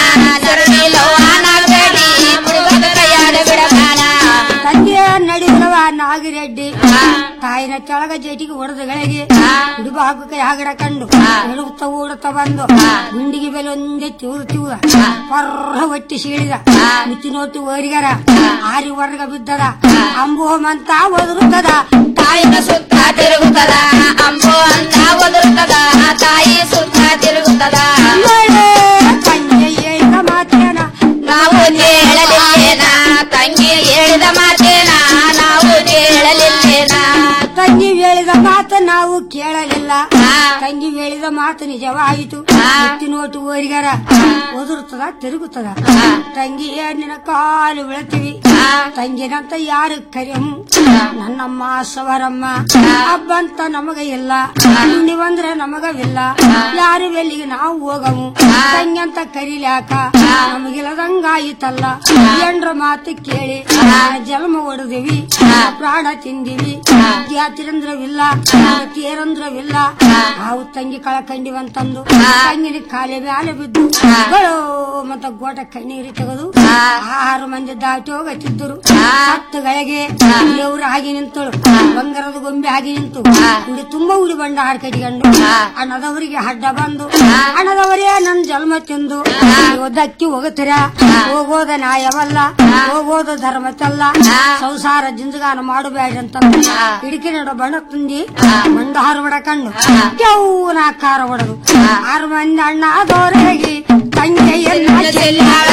ಸರಣಿಲವಾನಾಗಬೇಡಿ ಮುಳುಗದ ಕೈಯಾಡ ಬಿಡದಾನ ತಂದೆಯ ನಡಿಲವ ನಾಗಿರೆಡ್ಡಿ ತಾಯಿನ ಕೆಳಗ ಜೇಟಿಗೆ ಹೊಡೆದಗಳಿಗೆ ಹುಡುಗ ಹಾಕು ಕೈ ಆಗಡ ಕಂಡು ನಡುಗುತ್ತ ಓಡುತ್ತ ಬಂದು ಗುಂಡಿಗೆ ಬೆಲೆ ಒಂದೇ ತಿವ್ದು ತಿವ್ದ ಪರ್ರ ಒಟ್ಟಿ ಸೀಳಿದ ಮಿತಿ ನೋಟು ಓರಿಗರ ಆರಿ ವರ್ಗ ಬಿದ್ದದ ಅಂಬೋಮಂತ ಒದರುತ್ತದ ತಾಯಿನ ಸುತ್ತ ತಿರುಗುತ್ತದ ಅಂಬೋ ಅಂತ ಒದರುತ್ತದ ತಾಯಿ ಸುತ್ತ ತಿರುಗುತ್ತದ ಮಳೆ ಕಣ್ಣಿಗೆ ಏಳಿದ ಮಾತೇನ ನಾವು ಕೇಳಲಿಲ್ಲೇನ ತಂಗಿ ಹೇಳಿದ ಮಾತೇನ ನಾವು ಕೇಳಲಿಲ್ಲೇನ ತಂಗಿ ಹೇಳಿದ ಮಾತು ನಾವು ಕೇಳಲಿಲ್ಲ ತಂಗಿ ಹೇಳಿದ ಮಾತು ನಿಜವಾಯಿತು ಎತ್ತಿ ನೋಟು ಓರಿಗರ ಒದರುತ್ತದ ತಿರುಗುತ್ತದ ತಂಗಿ ನಿನ್ನ ಕಾಲು ಬೀಳ್ತೀವಿ ತಂಗಿನಂತ ಯಾರು ಕರಿಯಮ್ ನನ್ನಮ್ಮ ಸವರಮ್ಮ ಹಬ್ಬಂತ ನಮಗ ಇಲ್ಲ ನೀವಂದ್ರೆ ನಮಗವಿಲ್ಲ ಯಾರು ಬೆಲ್ಲಿಗೆ ನಾವು ಹೋಗವು ತಂಗಿ ಅಂತ ಕರಿಲ್ಯಾಕ ನಮಗಿಲ್ಲದಂಗಾಯಿತಲ್ಲ ಎಂಡ್ರ ಮಾತು ಕೇಳಿ ಜನ್ಮ ಹೊಡೆದಿವಿ ಪ್ರಾಣ ತಿಂದಿವಿ ಜಾತಿರಂದ್ರವಿಲ್ಲ ತೇರಂದ್ರವಿಲ್ಲ ನಾವು ತಂಗಿ ಕಳಕಂಡಿವಂತಂದು ತಂಗಿನ ಕಾಲಿ ಮ್ಯಾಲೆ ಬಿದ್ದು ಗಳೋ ಮತ್ತ ಗೋಟ ಕಣ್ಣೀರಿ ತೆಗೆದು ಆರು ಮಂದಿ ದಾಟಿ ಹೋಗತ್ತಿದ್ದರು ಹತ್ತುಗಳಿಗೆ ದೇವ್ರ ಆಗಿ ನಿಂತಳು ಬಂಗಾರದ ಗೊಂಬೆ ಆಗಿ ನಿಂತು ಉಡಿ ತುಂಬಾ ಉಡಿ ಬಂಡ ಹಾಡ್ ಕಟ್ಕೊಂಡು ಅಣ್ಣದವರಿಗೆ ಅಡ್ಡ ಬಂದು ಅಣ್ಣದವರೇ ನನ್ ಜನ್ಮ ತಿಂದು ಓದಕ್ಕಿ ಹೋಗುತ್ತೀರ ಹೋಗೋದ ನ್ಯಾಯವಲ್ಲ ಹೋಗೋದು ಧರ್ಮತ್ತಲ್ಲ ಸಂಸಾರ ಜಿಂಜಗಾನ ಮಾಡಬೇಡ ಅಂತ ಹಿಡಿಕೆ ನಡ ಬಣ್ಣ ತುಂಬಿ ಮಂಡ ಹಾರು ಹೊಡಕಂಡು ಕೆವ್ನ ಕಾರ ಹೊಡೆದು ಆರು ಮಂದಿ ಅಣ್ಣ ಆದವರಿಗೆ ತಂಗಿಯನ್ನ ಚೆಲ್ಲಾಳ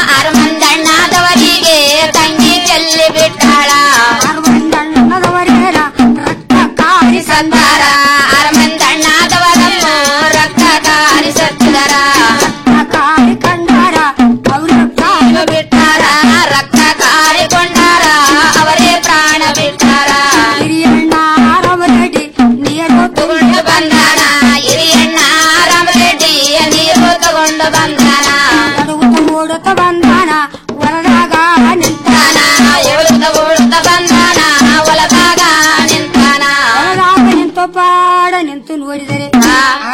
ಅರಮಂದಣ್ಣದವರಿಗೆ ತಂಗಿ ಚೆಲ್ಲಿ ಬಿಟ್ಟಾಳ ಆರು ಮಂದಿ ಅಣ್ಣದವರೇನ ರಕ್ತ ಕಾರಿ ಸಂದಾರ ಅರಮಂದಣ್ಣದವರನ್ನು ರಕ್ತ ಕಾರಿಸುತ್ತಿದರ ಕಾರಿ ಕಂಡಾರ ಅವ್ರ ಪ್ರಾಣ ಬಿಟ್ಟಾರ ರಕ್ತ ಕಾರಿಕೊಂಡಾರ ಅವರೇ ಪ್ರಾಣ ಬಿಟ್ಟಾರ ಹಿರಿಯಣ್ಣ ಆರವರಡಿ ನೀರು ತಗೊಂಡು ಬಂದಾನ ಹಿರಿಯಣ್ಣ ರಾಮರೆಡ್ಡಿ ನೀರು ತಗೊಂಡು ಬಂದಾನ ತಡುಗುತ್ತ ಓಡುತ್ತ ಬಂದಾನ ಹೊರದಾಗ ನಿಂತಾನ ತಾನ ಓಡುತ್ತ ಓಡುತ್ತ ಬಂದಾನ ಹೊಲದಾಗ ನಿಂತಾನ ಹೊರದಾಗ ನಿಂತು ಪಾಡ ನಿಂತು ನೋಡಿದರೆ ಆರು ಮಂದಿ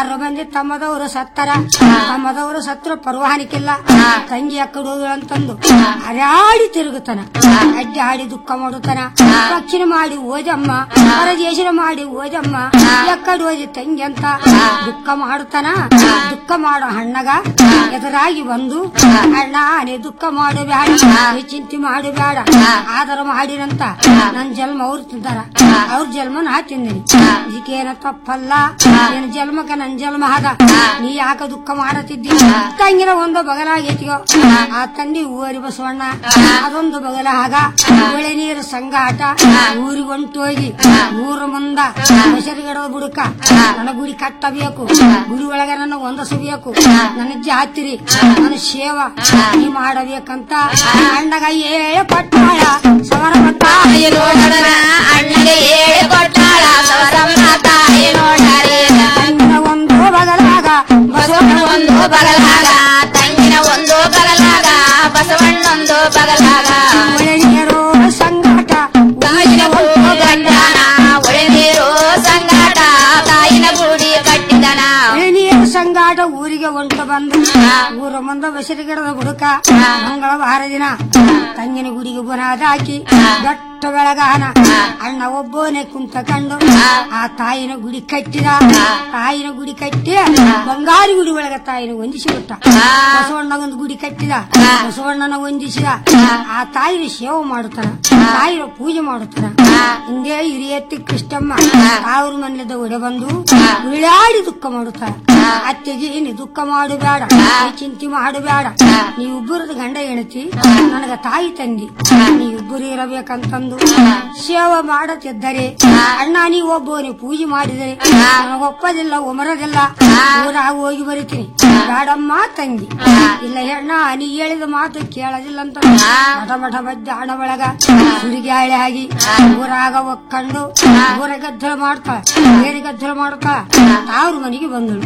ತಮ್ಮದವರು ಸತ್ತರ ತಮ್ಮದವರು ಸತ್ರು ಪರ್ವಾನಿಕಿಲ್ಲ ತಂಗಿ ಅಕ್ಕಡು ಅಂತಂದು ಹರಾಡಿ ತಿರುಗುತ್ತಾನ ಅಡ್ಡಿ ಹಾಡಿ ದುಃಖ ಮಾಡುತ್ತಾನ ಪಕ್ಷಿನ ಮಾಡಿ ಓಜಮ್ಮ ಪರದೇಶನ ಮಾಡಿ ಓಜಮ್ಮ ಎಕ್ಕಡು ಓದಿ ತಂಗಿ ಅಂತ ದುಃಖ ಮಾಡುತ್ತಾನ ದುಃಖ ಮಾಡೋ ಹಣ್ಣಗ ಎದುರಾಗಿ ಬಂದು ಅಣ್ಣ ನೀ ದುಃಖ ಮಾಡು ಬೇಡ ನೀ ಚಿಂತೆ ಮಾಡು ಬೇಡ ಆದರ ಮಾಡಿರಂತ ನನ್ ಜನ್ಮ ಅವ್ರು ತಿಂತಾರ ಅವ್ರ ಜನ್ಮ ನಾ ತಿಂದಿನಿ ಇದಕ್ಕೇನ ತಪ್ಪಲ್ಲ ನಿನ್ ಜನ್ಮಕ್ಕೆ ನನ್ ಜನ್ಮ ಆದ ನೀ ಯಾಕ ದುಃಖ ಮಾಡತಿದ್ದಿ ತಂಗಿನ ಒಂದು ಬಗಲಾಗೈತಿಯೋ ಆ ತಂದಿ ಊರಿ ಬಸವಣ್ಣ ಅದೊಂದು ಬಗಲ ಆಗ ಒಳೆ ನೀರು ಸಂಗಾಟ ಊರಿಗೆ ಹೊಂಟೋಗಿ ಊರ ಮುಂದ ಹೆಸರುಗಡದ ಬುಡಕ ನನ್ನ ಗುಡಿ ಕಟ್ಟಬೇಕು ಗುಡಿ ಒಳಗೆ ನನ್ನ ಹೊಂದಿಸಬೇಕು ನನ್ನ ಜಾತ್ರಿ ನನ್ನ ಸೇವಾ ನೀ ಮಾಡಬೇಕಂತ ಅಣ್ಣಗ ಏಳು ಪಟ್ಟಾಳ ಸವರ ತಾಯಿ ನೋಡಣ ಅಣ್ಣಗೆ ಏಳು ಕೊಟ್ಟಾಳ ಸವರಮ್ಮ ತಾಯಿ ನೋಡರೆ ತಂಗಿನ ಒಂದು ಬಗಲಾಗ ಬಸವಣ್ಣ ಒಂದು ಬಗಲಾಗ ತಂಗಿನ ಒಂದು ಬಗಲಾಗ ಬಸವಣ್ಣೊಂದು ಬಗಲಾಗ ಒಳೆ ನೀರು ಸಂಗಾಟ ತಾಯಿನ ಒಂದು ಗಂಡನ ಒಳೆ ನೀರು ಸಂಗಾಟ ತಾಯಿನ ಗುಡಿ ಕಟ್ಟಿದನ ಒಳೆ ನೀರು ಸಂಗಾಟ ಊರಿಗೆ ಹೊಂಟು ಬಂದು ಊರ ಮುಂದ ಬಸರಿ ಗಿಡದ ಬುಡಕ ಮಂಗಳವಾರ ದಿನ ತಂಗಿನ ಗುಡಿಗೆ ಬುನಾದ ಹಾಕಿ ದೊಡ್ಡ ಬೆಳಗಾನ ಅಣ್ಣ ಒಬ್ಬನೇ ಕುಂತ ಕಂಡು ಆ ತಾಯಿನ ಗುಡಿ ಕಟ್ಟಿದ ತಾಯಿನ ಗುಡಿ ಕಟ್ಟಿ ಬಂಗಾರಿ ಗುಡಿ ಒಳಗ ತಾಯಿನ ಹೊಂದಿಸಿ ಬಿಟ್ಟ ಬಸವಣ್ಣಗೊಂದು ಗುಡಿ ಕಟ್ಟಿದ ಬಸವಣ್ಣನ ಹೊಂದಿಸಿದ ಆ ತಾಯಿನ ಸೇವೆ ಮಾಡುತ್ತಾನ ತಾಯಿನ ಪೂಜೆ ಮಾಡುತ್ತಾನ ಹಿಂದೆ ಹಿರಿಯತ್ತಿ ಕೃಷ್ಣಮ್ಮ ಅವ್ರ ಮನೆಯದ ಒಡೆ ಬಂದು ಉಳ್ಳಾಡಿ ದುಃಖ ಮಾಡುತ್ತಾರ ಅತ್ತೆಗೆ ನೀ ದುಃಖ ಮಾಡಬೇಡ ನೀ ಚಿಂತೆ ಮಾಡಬೇಡ ನೀವಿಬ್ಬರದ ಗಂಡ ಹೆಣತಿ ನನಗ ತಾಯಿ ತಂದಿ ನೀವಿಬ್ಬರು ಇರಬೇಕಂತಂದು ಸೇವೆ ಮಾಡತಿದ್ದರೆ ಅಣ್ಣ ನೀವು ಒಬ್ಬನೇ ಪೂಜೆ ಮಾಡಿದರೆ ನನಗೆ ಒಪ್ಪದಿಲ್ಲ ಒಮರದಿಲ್ಲ ಊರಾಗ ಹೋಗಿ ಬರಿತೀನಿ ಬೇಡಮ್ಮ ತಂಗಿ ಇಲ್ಲ ಹೆಣ್ಣ ನೀ ಹೇಳಿದ ಮಾತು ಕೇಳೋದಿಲ್ಲ ಅಂತ ಮಠ ಮಠ ಬದ್ದ ಹಣ ಒಳಗ ಸುರಿಗಾಳಿ ಆಗಿ ಊರಾಗ ಒಕ್ಕಂಡು ಊರ ಗದ್ದಲ ಮಾಡ್ತಾಳ ಬೇರೆ ಗದ್ದಲ ಮಾಡ್ತಾಳ ತಾವ್ರ ಮನೆಗೆ ಬಂದಳು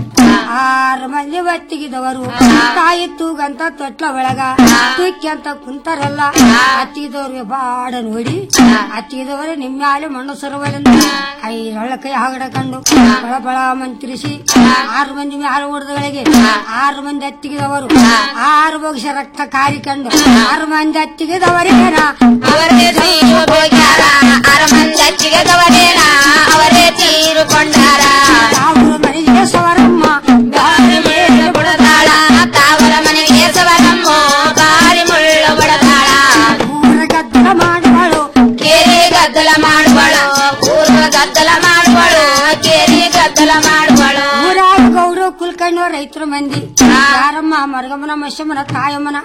ಆರು ಮಂದಿ ಬತ್ತಿಗಿದವರು ತಾಯಿ ತೂಗಂತ ತೊಟ್ಲ ಒಳಗ ತುಕ್ಕಿ ಅಂತ ಕುಂತಾರಲ್ಲ ಅತ್ತಿದವ್ರಿಗೆ ಬಾಡ ನೋಡಿ ಅತ್ತಿದವರೇ ನಿಮ್ಮ ಮ್ಯಾಲೆ ಮಣ್ಣು ಸರವಲೆಂದು ಐರೊಳ್ಳ ಕೈ ಹಾಗಡಕೊಂಡು ಬಳ ಬಳ ಮಂತ್ರಿಸಿ ಆರು ಮಂದಿ ಮ್ಯಾಲ ಹೊಡೆದಗಳಿಗೆ ಆರು ಮಂದಿ ಹತ್ತಿಗಿದವರು ಆರು ಬೋಗಿಸ ರಕ್ತ ಕಾರಿಕೊಂಡು ಆರು ಮಂದಿ ಹತ್ತಿಗಿದವರೇನ ಅವರೇ ತೀರು ಹೋಗ್ಯಾರ ಅರಮಂದಚ್ಚಿಗೆ ಗವರೇನ ಅವರೇ ತೀರುಕೊಂಡಾರ ತಾವು ಮನೆಗೆ ಸವರಮ್ಮ ಬಾರಿ ಮುಳ್ಳು ಬಡದಾಳ ತಾವರ ಮನೆಗೆ ಸವರಮ್ಮ ಬಾರಿ ಮುಳ್ಳು ಬಡದಾಳ ಊರ ಗದ್ದಲ ಮಾಡುವಳು ಕೇರಿ ಗದ್ದಲ ಮಾಡುವಳು ಊರ ಗದ್ದಲ ಮಾಡುವಳು ಕೇರಿ ಗದ್ದಲ ಮಾಡುವಳು ಊರಾಗ ಗೌರವ ಕುಲ್ಕಣ್ಣು ರೈತರ ಮಂದಿ ಯಾರಮ್ಮ ಮರಗಮ್ಮನ ಮಶಮ್ಮನ ತಾಯಮ್ಮನ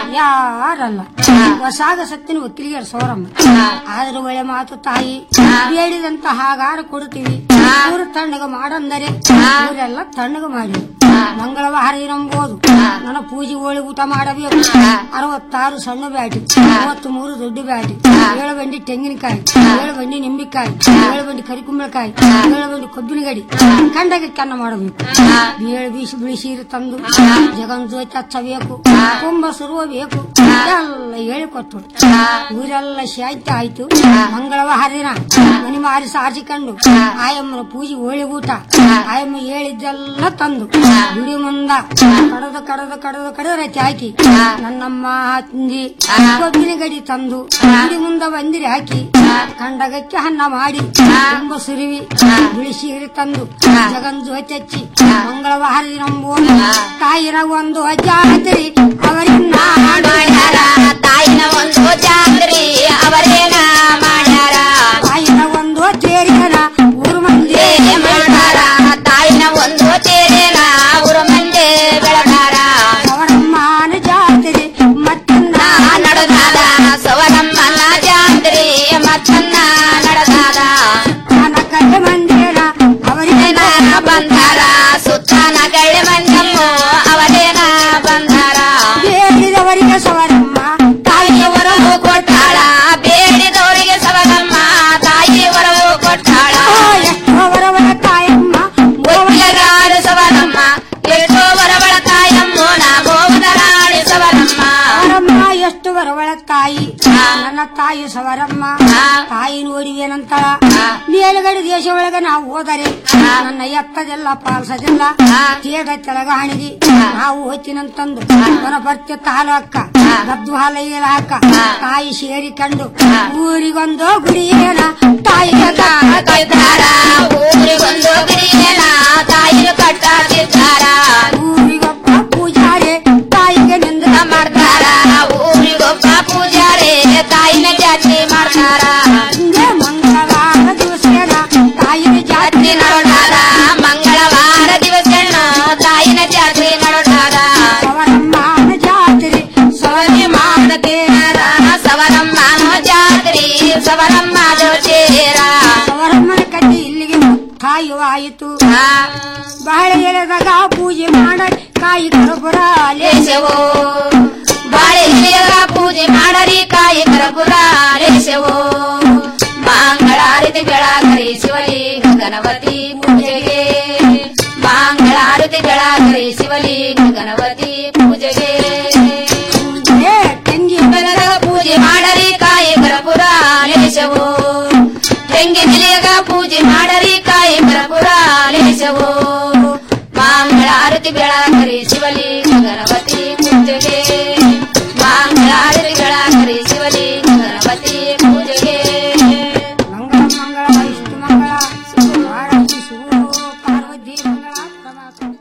ಯಾರಲ್ಲ ಹೊಸಾಗ ಸತ್ತಿನ ಒಕ್ಕಲಿಗೆ ಸೋರಮ್ಮ ಆದ್ರೂ ಒಳ್ಳೆ ಮಾತು ತಾಯಿ ಬೇಡಿದಂತ ಹಾಗಾರ ಕೊಡ್ತೀವಿ ಊರು ತಣ್ಣಗ ಮಾಡಂದರೆ ಊರೆಲ್ಲ ತಣ್ಣಗ ಮಾಡಿ ಮಂಗಳವಾರ ನಂಬೋದು ನನ್ನ ಪೂಜೆ ಹೋಳಿ ಊಟ ಮಾಡಬೇಕು ಅರವತ್ತಾರು ಸಣ್ಣ ಬ್ಯಾಟಿ ಮೂವತ್ತ್ ಮೂರು ದೊಡ್ಡ ಬ್ಯಾಟಿ ಏಳು ಬಂಡಿ ತೆಂಗಿನಕಾಯಿ ಏಳು ಬಂಡಿ ನಿಂಬಿಕಾಯಿ ಏಳು ಬಂಡಿ ಕರಿಕುಂಬಳಕಾಯಿ ಏಳು ಬಂಡಿ ಕೊಬ್ಬಿನ ಗಡಿ ಕಂಡಗೆ ಕನ್ನ ಮಾಡಬೇಕು ಬೇಳೆ ಬೀಸಿ ಬಿಳಿಸೀರು ತಂದು ಜಗನ್ ಜೋತಿ ಹಚ್ಚಬೇಕು ಕುಂಭ ಸುರುವ ಬೇಕು ಎಲ್ಲ ಹೇಳಿಕೊಟ್ಟು ಊರೆಲ್ಲ ಶಾಂತಿ ಆಯ್ತು ಮಂಗಳವಾರ ದಿನ ಮನಿ ಮಾರಿ ಸಾರಿಸಿಕೊಂಡು ಆಯಮ್ಮನ ಪೂಜೆ ಹೋಳಿ ಊಟ ಆಯಮ್ಮ ಹೇಳಿದ್ದೆಲ್ಲ ತಂದು ಗುಡಿ ಮುಂದ ಕಡದು ಕಡದು ಕಡದು ಕಡದು ರತಿ ಹಾಕಿ ನನ್ನಮ್ಮ ತಂದಿ ಕೊಬ್ಬಿನ ಗಡಿ ತಂದು ಗುಡಿ ಮುಂದ ಬಂದಿರಿ ಹಾಕಿ ಕಂಡಗಕ್ಕೆ ಅನ್ನ ಮಾಡಿ ತುಂಬ ಸುರಿವಿ ಬಿಳಿಸೀರಿ ತಂದು ಜಗನ್ ಜೋತಿ ಹಚ್ಚಿ ಮಂಗಳವಾರ ದಿನ ಮೂರು ತಾಯಿನ ಒಂದು ಜಾತ್ರಿ ಅವರಿಂದ ಮಾಡ್ಯಾರ ತಾಯಿನ ಒಂದು ಜಾತ್ರೆ ಅವರೇನ ಮಾಡ್ಯಾರ ತಾಯಿನ ಒಂದು ತೇರಿನ ಊರು ಮಂದಿ ಏ ಮಾಡ್ಯಾರ ತಾಯಿನ ಒಂದು ತೇರೇನ ಊರ ಮಂದಿ ಬೆಳಗಾರ ಅವರಮ್ಮನ ಜಾತ್ರೆ ಮತ್ತೊಂದ ನಡೆದಾದ ಸವರಮ್ಮನ ಜಾತ್ರೆ ಮತ್ತನ್ನ ನಡೆದಾದ ನನ್ನ ಕಡೆ ಮಂದಿರ ಅವರಿಂದ ಬಂದಾರ ಸುತ್ತನ ಗಳ್ಳಿ ಮಂಜಮ್ಮ ಅವರೇನ ಬಂದಾರ ಅವಳ ತಾಯಿ ನನ್ನ ತಾಯಿ ಸವರಮ್ಮ ತಾಯಿ ನೋಡಿವೇನಂತಳ ಮೇಲುಗಡೆ ದೇಶ ಒಳಗ ನಾವು ಹೋದರೆ ನನ್ನ ಎತ್ತದೆಲ್ಲ ಪಾಲ್ಸದೆಲ್ಲ ತೇಡ ತೆಳಗ ಹಣಿದಿ ನಾವು ಹೊಚ್ಚಿನಂತಂದು ಕೊನ ಬರ್ತಿತ್ತ ಹಾಲು ಅಕ್ಕ ಗದ್ದು ಹಾಲ ಏಲ ಹಾಕ ತಾಯಿ ಸೇರಿಕೊಂಡು ಊರಿಗೊಂದು ಗುಡಿಯೇನ ತಾಯಿಗೆ ಕಟ್ಟಿದ್ದಾರ ಊರಿಗೊಂದು ಗುಡಿಯೇನ ತಾಯಿಗೆ ಕಟ್ಟಾಕಿದ್ದಾರ ಊರಿಗೊಬ್ಬ ಪೂಜಾರಿ ತಾಯಿಗೆ ನಿಂದ ಮಾಡ್ತಾರ ಊರಿಗೊಬ್ಬ ಪೂಜಾರಿ ತಾಯಿನ ಜಾತ್ರೆ ಮಾಡ್ತಾರ ಹಿಂಗೆ ಮಂಗಳವಾರ ದಿವಸೇನ ತಾಯಿಗೆ ಜಾತ್ರೆ ಜಾತ್ರೆ ನೋಡಾದ ಮಂಗಳವಾರ ದಿವಸ ತಾಯಿನ ಜಾತ್ರೆ ನೋಡಾದ ಅವರಮ್ಮನ ಜಾತ್ರೆ ಸವರಿ ಮಾಡತೇರ ಸವರಮ್ಮನ ಜಾತ್ರೆ ಸವರಮ್ಮ ಜೋಚೇರ ಅವರಮ್ಮನ ಕಟ್ಟಿ ಇಲ್ಲಿಗೆ ಕಾಯುವಾಯಿತು ಬಹಳ ಎಳೆದಾಗ ಪೂಜೆ ಮಾಡ ಕಾಯಿ ಕರಪುರ ಲೇಸೆವೋ ಬಾಳೆ ಎಲೆಯ ಪೂಜೆ ಮಾಡರಿ ಕಾಯಿ ಕರಪುರ ಲೇಸೆವೋ ಮಂಗಳಾರತಿ ಬೆಳಗರಿ ಶಿವಲಿ ಗಣಪತಿ ಪೂಜೆಗೆ ಮಂಗಳಾರತಿ ಬೆಳಗರಿ ಶಿವಲಿ ಗಣಪತಿ ಪೂಜೆಗೆ ಏ ತಂಗಿ ಬೆಳಗ ಪೂಜೆ ಮಾಡರಿ ಕಾಯಿ ಕರಪುರ ಲೇಸೆವೋ ತೆಂಗಿನೆಲೆಗ ಪೂಜೆ ಮಾಡರಿ ಕಾಯಿ ಕರಪುರ ಲೇಸೆವೋ ಮಂಗಳಾರತಿ ಬೆಳಗರಿ ಶಿವಲಿ ಗಣಪತಿ ಪೂಜೆಗೆ ಮಂಗಳಾರತಿ ಬೆಳಗರಿ ಶಿವಲಿ ಗಣಪತಿ ಪೂಜೆಗೆ ಮಂಗಳ ಮಂಗಳ ವಿಷ್ಣು ಮಂಗಳ ಪಾರ್ವತಿ ಶಿವ ಪಾರ್ವತಿ ಮಂಗಳ ಪರಮಾತ್ಮ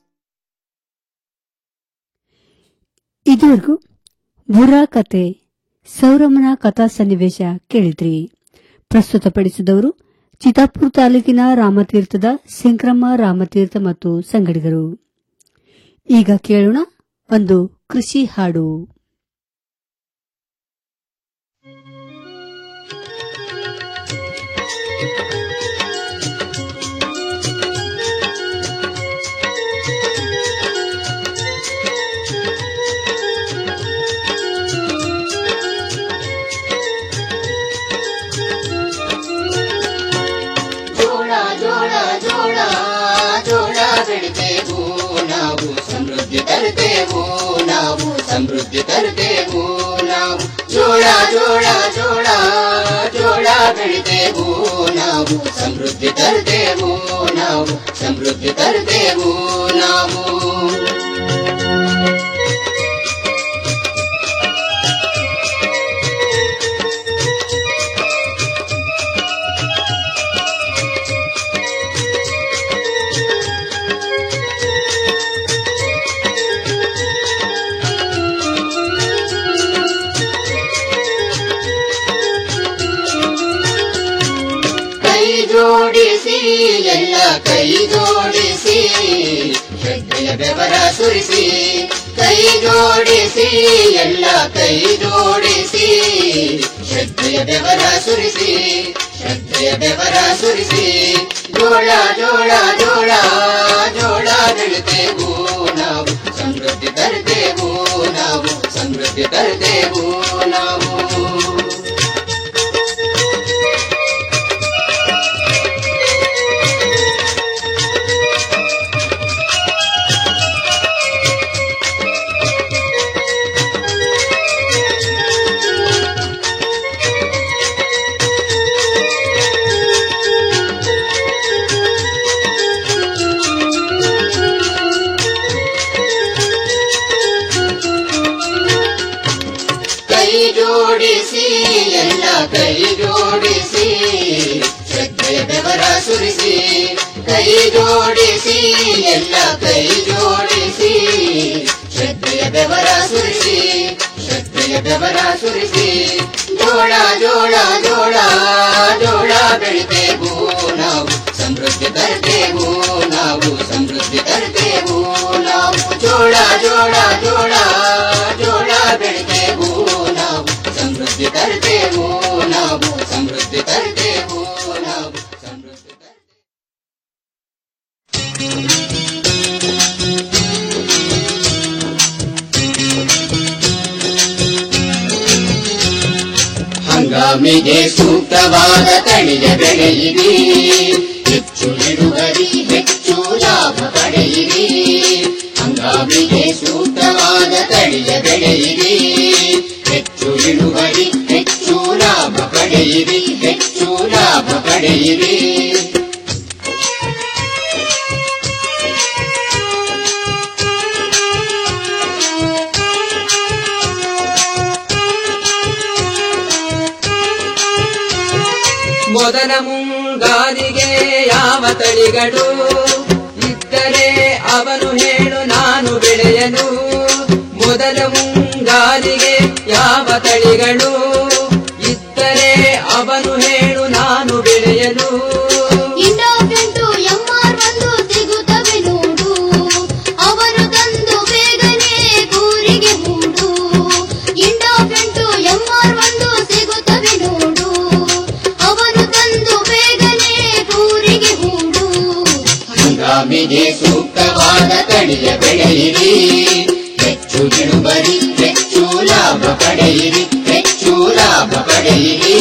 ಇದುವರೆಗೂ ಬುರಾ ಕತೆ ಸೌರಮ್ಮನ ಕಥಾ ಸನ್ನಿವೇಶ ಕೇಳಿದ್ರಿ ಪ್ರಸ್ತುತಪಡಿಸಿದವರು ಚಿತ್ತಾಪುರ ತಾಲೂಕಿನ ರಾಮತೀರ್ಥದ ಶಂಕರಮ್ಮ ರಾಮತೀರ್ಥ ಮತ್ತು ಸಂಗಡಿಗರು ಈಗ ಕೇಳೋಣ ಒಂದು ಕೃಷಿ ಹಾಡು ಜೋಳ ಜೋಳ ಜೋಳ ಜೋಳ ಬೆಳಿತೇವು ನಾವು ಸಮೃದ್ಧಿ ತರುತ್ತೇವು ನಾವು ಸಮೃದ್ಧಿ ತರುತ್ತೇವು ನಾವು ಜೋಳ ಜೋಳ ಜೋಳ ಜೋಳ ಬೆಳಿತೇವು ನಾವು ಸಮೃದ್ಧಿ ತರುತ್ತೇವು ನಾವು ಸಮೃದ್ಧಿ ತರುತ್ತೇವು ನಾವು ಕೈ ಜೋಡಿಸಿ ಎಲ್ಲ ಕೈ ಜೋಡಿಸಿ ಶ್ರದ್ಧೆಯ ಬೆವರ ಸುರಿಸಿ ಕೈ ಜೋಡಿಸಿ ಎಲ್ಲ ಕೈ ಜೋಡಿಸಿ ಶ್ರದ್ಧೆಯ ಬೆವರ ಸುರಿಸಿ ಶ್ರದ್ಧೆಯ ಬೆವರ ಸುರಿಸಿ ಜೋಳ ಜೋಳ ಜೋಳ ಜೋಳ ಬೆಳಿತೇವು ನಾವು ಸಮೃದ್ಧಿ ತರುತ್ತೇವು ನಾವು ಸಮೃದ್ಧಿ ತರುತ್ತೇವು ನಾವು ಕೈ ಜೋಡಿಸಿ ಎಲ್ಲ ಕೈ ಜೋಡಿಸಿ ಶ್ರದ್ಧೆಯ ಬೆವರ ಸುರಿಸಿ ಕೈ ಜೋಡಿಸಿ ಎಲ್ಲ ಕೈ ಜೋಡಿಸಿ ಶ್ರದ್ಧೆಯ ಬೆವರ ಸುರಿಸಿ ಶ್ರದ್ಧೆಯ ಬೆವರ ಸುರಿಸಿ ಜೋಳ ಜೋಳ ಜೋಳ ಜೋಳ ಬೆಳಿತೇವು ನಾವು ಸಮೃದ್ಧಿ ತರ್ತೇವು ನಾವು ಸಮೃದ್ಧಿ ತರ್ತೇವು ನಾವು ಜೋಳ ಜೋಳ ಜೋಳ ಜೋಳ ಬೆಳಿತೇವು ನಾವು ಸಮೃದ್ಧಿ ತರ್ತೇವು ನಾವು ಸಮೃದ್ಧಿ ತರ್ತೇವು ನಾವು ಸಮೃದ್ಧಿ ತರ್ತೇವು ಹಂಗಾಮಿಗೆ ಸೂಕ್ತವಾದ ತಳಿಯ ಬೆಳೆಯಿರಿ ಹೆಚ್ಚು ಇಳುವರಿ ಹೆಚ್ಚು ಲಾಭ ಪಡೆಯಿರಿ ಹಂಗಾಮಿಗೆ ಸೂಕ್ತವಾದ ತಳಿಯ ಬೆಳೆಯಿರಿ ಹೆಚ್ಚು ಪಡೆಯಿರಿ ಮೊದಲ ಮುಂಗಾರಿಗೆ ಯಾವ ತಳಿಗಳು ಇದ್ದರೆ ಅವನು ಹೇಳು ನಾನು ಬೆಳೆಯಲು ಮೊದಲ ಮುಂಗಾರಿಗೆ ಯಾವ ತಳಿಗಳು ಇದ್ದರೆ ಅವನು ಹೇಳು ನಾನು ಬೆಳೆಯಲು ಇಂಡೋಫೆಂಟು ಎಂಆರ್ ಒಂದು ಸಿಗುತ್ತವೆ ನೋಡು ಅವನು ತಂದು ಬೇಗನೆ ಕೂರಿಗೆ ಹೂಡು ಇಂಡೋಫೆಂಟು ಎಂಆರ್ ಒಂದು ಸಿಗುತ್ತವೆ ನೋಡು ಅವನು ತಂದು ಬೇಗನೆ ಕೂರಿಗೆ ಹೂಡು ಹಂಗಾಮಿಗೆ ಸೂಕ್ತವಾದ ತಳಿಯ ಬೆಳೆಯಿರಿ ಹೆಚ್ಚು ಇಳುವರಿ ಹೆಚ್ಚು ಲಾಭ ಪಡೆಯಿರಿ ಹೆಚ್ಚು ಲಾಭ ಪಡೆಯಿರಿ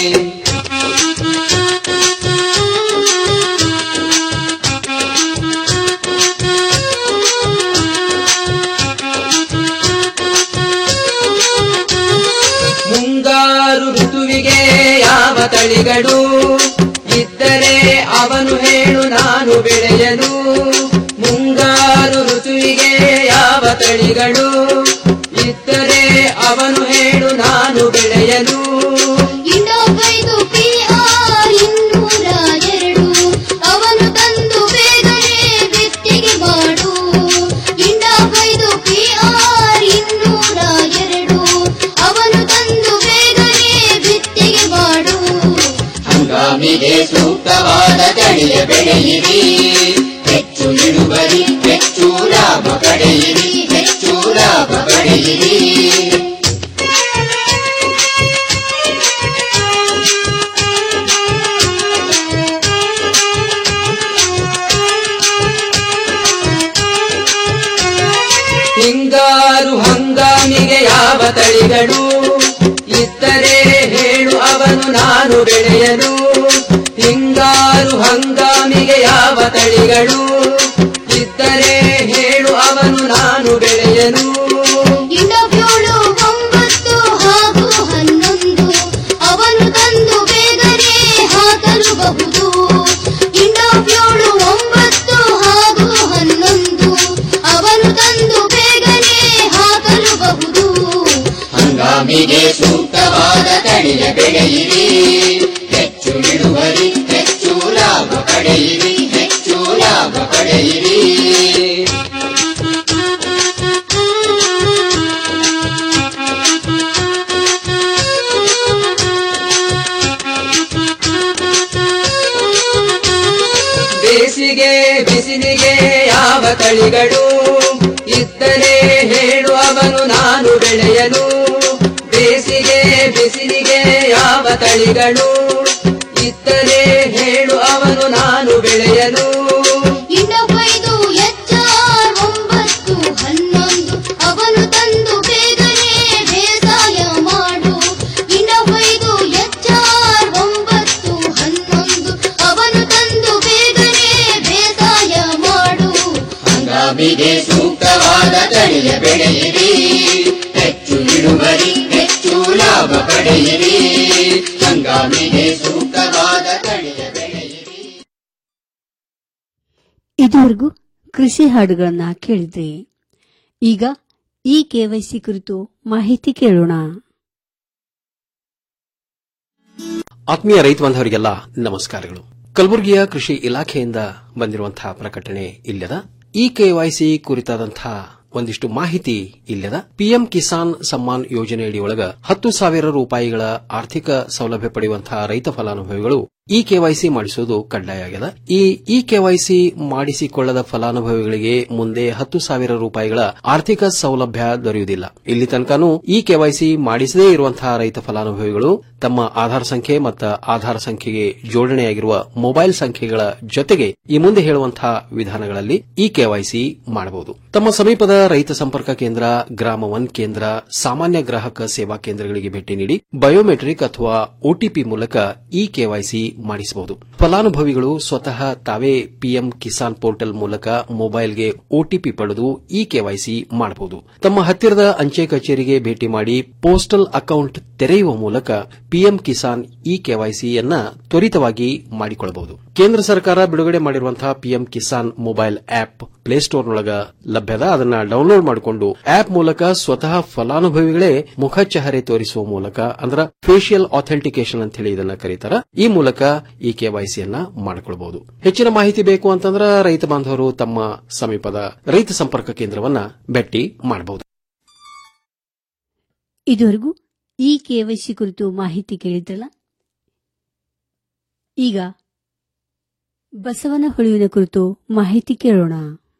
ಮುಂಗಾರು ಋತುವಿಗೆ ಯಾವ ತಳಿಗಳು ಇದ್ದರೆ ಅವನು ಹೇಳು ನಾನು ಬೆಳೆಯಲು ಮುಂಗಾರು ಋತುವಿಗೆ ಯಾವ ತಳಿಗಳು ಇದ್ದರೆ ಅವನು ಹೇಳು ನಾನು ಬೆಳೆಯಲು ಇಂಡೋಫೈದು ಪಿಆರ್ ಇನ್ನೂರ ಎರಡು ಅವನು ತಂದು ಬೇಗನೆ ಬಿತ್ತಿಗೆ ಮಾಡು ಇಂಡೋಫೈದು ಪಿಆರ್ ಇನ್ನೂರ ಎರಡು ಅವನು ತಂದು ಬೇಗನೆ ಬಿತ್ತಿಗೆ ಮಾಡು ಹಂಗಾಮಿಗೆ ಸೂಕ್ತವಾದ ತಳಿಯ ಬೆಳೆಯಿರಿ ಹೆಚ್ಚು ಇಳುವರಿ ಹೆಚ್ಚು ಲಾಭ ಪಡೆಯಿರಿ ಹೆಚ್ಚು ಲಾಭ ಪಡೆಯಿರಿ ಹಿಂಗಾರು ಹಂಗಾಮಿಗೆ ಯಾವ ತಳಿಗಳು ಇದ್ದರೆ ಹೇಳು ಅವನು ನಾನು ಬೆಳೆಯಲು ಹಿಂಗಾರು ಹಂಗಾಮಿಗೆ ಯಾವ ತಳಿಗಳು ಇದ್ದರೆ ಹೇಳು ಅವನು ನಾನು ಬೆಳೆಯಲು ಇಂಡೋಫ್ಯೂಳು ಒಂಬತ್ತು ಹಾಗೂ ಹನ್ನೊಂದು ಅವನು ತಂದು ಬೇಗನೆ ಹಾಕಲುಬಹುದು ಇಂಡೋಫ್ಯೂಳು ಒಂಬತ್ತು ಹಾಗೂ ಹನ್ನೊಂದು ಅವನು ತಂದು ಬೇಗನೆ ಹಾಕಲುಬಹುದು ಹಂಗಾಮಿಗೆ ಸೂಕ್ತವಾದ ತಳಿಯ ಬೆಳೆಯಿರಿ ಹೆಚ್ಚು ಇಳುವರಿ ಹೆಚ್ಚು ಲಾಭ ಪಡೆಯಿರಿ ಹೆಚ್ಚು ಲಾಭ ಪಡೆಯಿರಿ ಬೇಸಿಗೆ ಬಿಸಿಲಿಗೆ ಯಾವ ತಳಿಗಳು ಇದ್ದರೆ ಹೇಳು ಅವನು ನಾನು ಬೆಳೆಯಲು ಬೇಸಿಗೆ ಬಿಸಿಲಿಗೆ ಯಾವ ತಳಿಗಳು ಇದ್ದರೆ ಹೇಳು ಅವನು ನಾನು ಬೆಳೆಯಲು ಇಂಡೋಫೈದು ಎಚ್ಆರ್ ಒಂಬತ್ತು ಹನ್ನೊಂದು ಅವನು ತಂದು ಬೇಗನೆ ಬೇಸಾಯ ಮಾಡು ಇಂಡೋಫೈದು ಎಚ್ಆರ್ ಒಂಬತ್ತು ಹನ್ನೊಂದು ಅವನು ತಂದು ಬೇಗನೆ ಬೇಸಾಯ ಮಾಡು ಹಂಗಾಮಿಗೆ ಸೂಕ್ತವಾದ ತಳಿಯ ಬೆಳೆಯಿರಿ ಹೆಚ್ಚು ಇಳುವರಿ ಹೆಚ್ಚು ಲಾಭ ಪಡೆಯಿರಿ ಹಂಗಾಮಿಗೆ ಸೂಕ್ತವಾದ ತಳಿಯ ಬೆಳೆಯಿರಿ ಇದುವರೆಗೂ ಕೃಷಿ ಹಾಡುಗಳನ್ನ ಕೇಳಿದ್ರಿ ಈಗ ಈ ಕೆವೈಸಿ ಕುರಿತು ಮಾಹಿತಿ ಕೇಳೋಣ ಆತ್ಮೀಯ ರೈತ ಬಾಂಧವರಿಗೆಲ್ಲ ನಮಸ್ಕಾರಗಳು ಕಲಬುರಗಿಯ ಕೃಷಿ ಇಲಾಖೆಯಿಂದ ಬಂದಿರುವಂತಹ ಪ್ರಕಟಣೆ ಇಲ್ಲದ ಈ ಕೆವೈಸಿ ಕುರಿತಾದಂತಹ ಒಂದಿಷ್ಟು ಮಾಹಿತಿ ಇಲ್ಲದ ಪಿಎಂ ಕಿಸಾನ್ ಸಮ್ಮಾನ್ ಯೋಜನೆಯಡಿ ಒಳಗ ಹತ್ತು ಸಾವಿರ ರೂಪಾಯಿಗಳ ಆರ್ಥಿಕ ಸೌಲಭ್ಯ ಪಡೆಯುವಂತಹ ರೈತ ಫಲಾನುಭವಿಗಳು ಇ ಕೆವೈಸಿ ಮಾಡಿಸುವುದು ಕಡ್ಡಾಯ ಆಗಿದೆ ಈ ಇ ಕೆವೈಸಿ ಮಾಡಿಸಿಕೊಳ್ಳದ ಫಲಾನುಭವಿಗಳಿಗೆ ಮುಂದೆ ಹತ್ತು ಸಾವಿರ ರೂಪಾಯಿಗಳ ಆರ್ಥಿಕ ಸೌಲಭ್ಯ ದೊರೆಯುವುದಿಲ್ಲ ಇಲ್ಲಿ ತನಕನೂ ಇ ಕೆವೈಸಿ ಮಾಡಿಸದೇ ಇರುವಂತಹ ರೈತ ಫಲಾನುಭವಿಗಳು ತಮ್ಮ ಆಧಾರ್ ಸಂಖ್ಯೆ ಮತ್ತು ಆಧಾರ್ ಸಂಖ್ಯೆಗೆ ಜೋಡಣೆಯಾಗಿರುವ ಮೊಬೈಲ್ ಸಂಖ್ಯೆಗಳ ಜೊತೆಗೆ ಈ ಮುಂದೆ ಹೇಳುವಂತಹ ವಿಧಾನಗಳಲ್ಲಿ ಇ ಕೆವೈಸಿ ಮಾಡಬಹುದು ತಮ್ಮ ಸಮೀಪದ ರೈತ ಸಂಪರ್ಕ ಕೇಂದ್ರ ಗ್ರಾಮ ಒನ್ ಕೇಂದ್ರ ಸಾಮಾನ್ಯ ಗ್ರಾಹಕ ಸೇವಾ ಕೇಂದ್ರಗಳಿಗೆ ಭೇಟಿ ನೀಡಿ ಬಯೋಮೆಟ್ರಿಕ್ ಅಥವಾ ಒಟಿಪಿ ಮೂಲಕ ಇ ಕೆವೈಸಿ ಮಾಡಿಸಬಹುದು ಫಲಾನುಭವಿಗಳು ಸ್ವತಃ ತಾವೇ ಪಿಎಂ ಕಿಸಾನ್ ಪೋರ್ಟಲ್ ಮೂಲಕ ಮೊಬೈಲ್ಗೆ ಒಟಿಪಿ ಪಡೆದು ಇ ಕೆವೈಸಿ ಮಾಡಬಹುದು ತಮ್ಮ ಹತ್ತಿರದ ಅಂಚೆ ಕಚೇರಿಗೆ ಭೇಟಿ ಮಾಡಿ ಪೋಸ್ಟಲ್ ಅಕೌಂಟ್ ತೆರೆಯುವ ಮೂಲಕ ಪಿಎಂ ಕಿಸಾನ್ ಇ ಕೆವೈಸಿಯನ್ನ ತ್ವರಿತವಾಗಿ ಮಾಡಿಕೊಳ್ಳಬಹುದು ಕೇಂದ್ರ ಸರ್ಕಾರ ಬಿಡುಗಡೆ ಮಾಡಿರುವಂತಹ ಪಿಎಂ ಕಿಸಾನ್ ಮೊಬೈಲ್ ಆಪ್ ಪ್ಲೇಸ್ಟೋರ್ನೊಳಗ ಲಭ್ಯದ ಅದನ್ನ ಡೌನ್ಲೋಡ್ ಮಾಡಿಕೊಂಡು ಆಪ್ ಮೂಲಕ ಸ್ವತಃ ಫಲಾನುಭವಿಗಳೇ ಮುಖಚಹರೆ ತೋರಿಸುವ ಮೂಲಕ ಅಂದ್ರ ಫೇಶಿಯಲ್ ಆಥೆಂಟಿಕೇಶನ್ ಅಂತ ಹೇಳಿ ಇದನ್ನ ಕರೀತಾರ ಈ ಮೂಲಕ ಈ ಕೆವೈಸಿಯನ್ನ ಮಾಡಿಕೊಳ್ಳಬಹುದು ಹೆಚ್ಚಿನ ಮಾಹಿತಿ ಬೇಕು ಅಂತಂದ್ರ ರೈತ ಬಾಂಧವರು ತಮ್ಮ ಸಮೀಪದ ರೈತ ಸಂಪರ್ಕ ಕೇಂದ್ರವನ್ನ ಭೇಟಿ ಮಾಡಬಹುದು ಇದುವರೆಗೂ ಈ ಕೆವೈಸಿ ಕುರಿತು ಮಾಹಿತಿ ಕೇಳಿದ್ರಲ್ಲ ಈಗ ಬಸವನ ಹುಳುವಿನ ಕುರಿತು ಮಾಹಿತಿ ಕೇಳೋಣ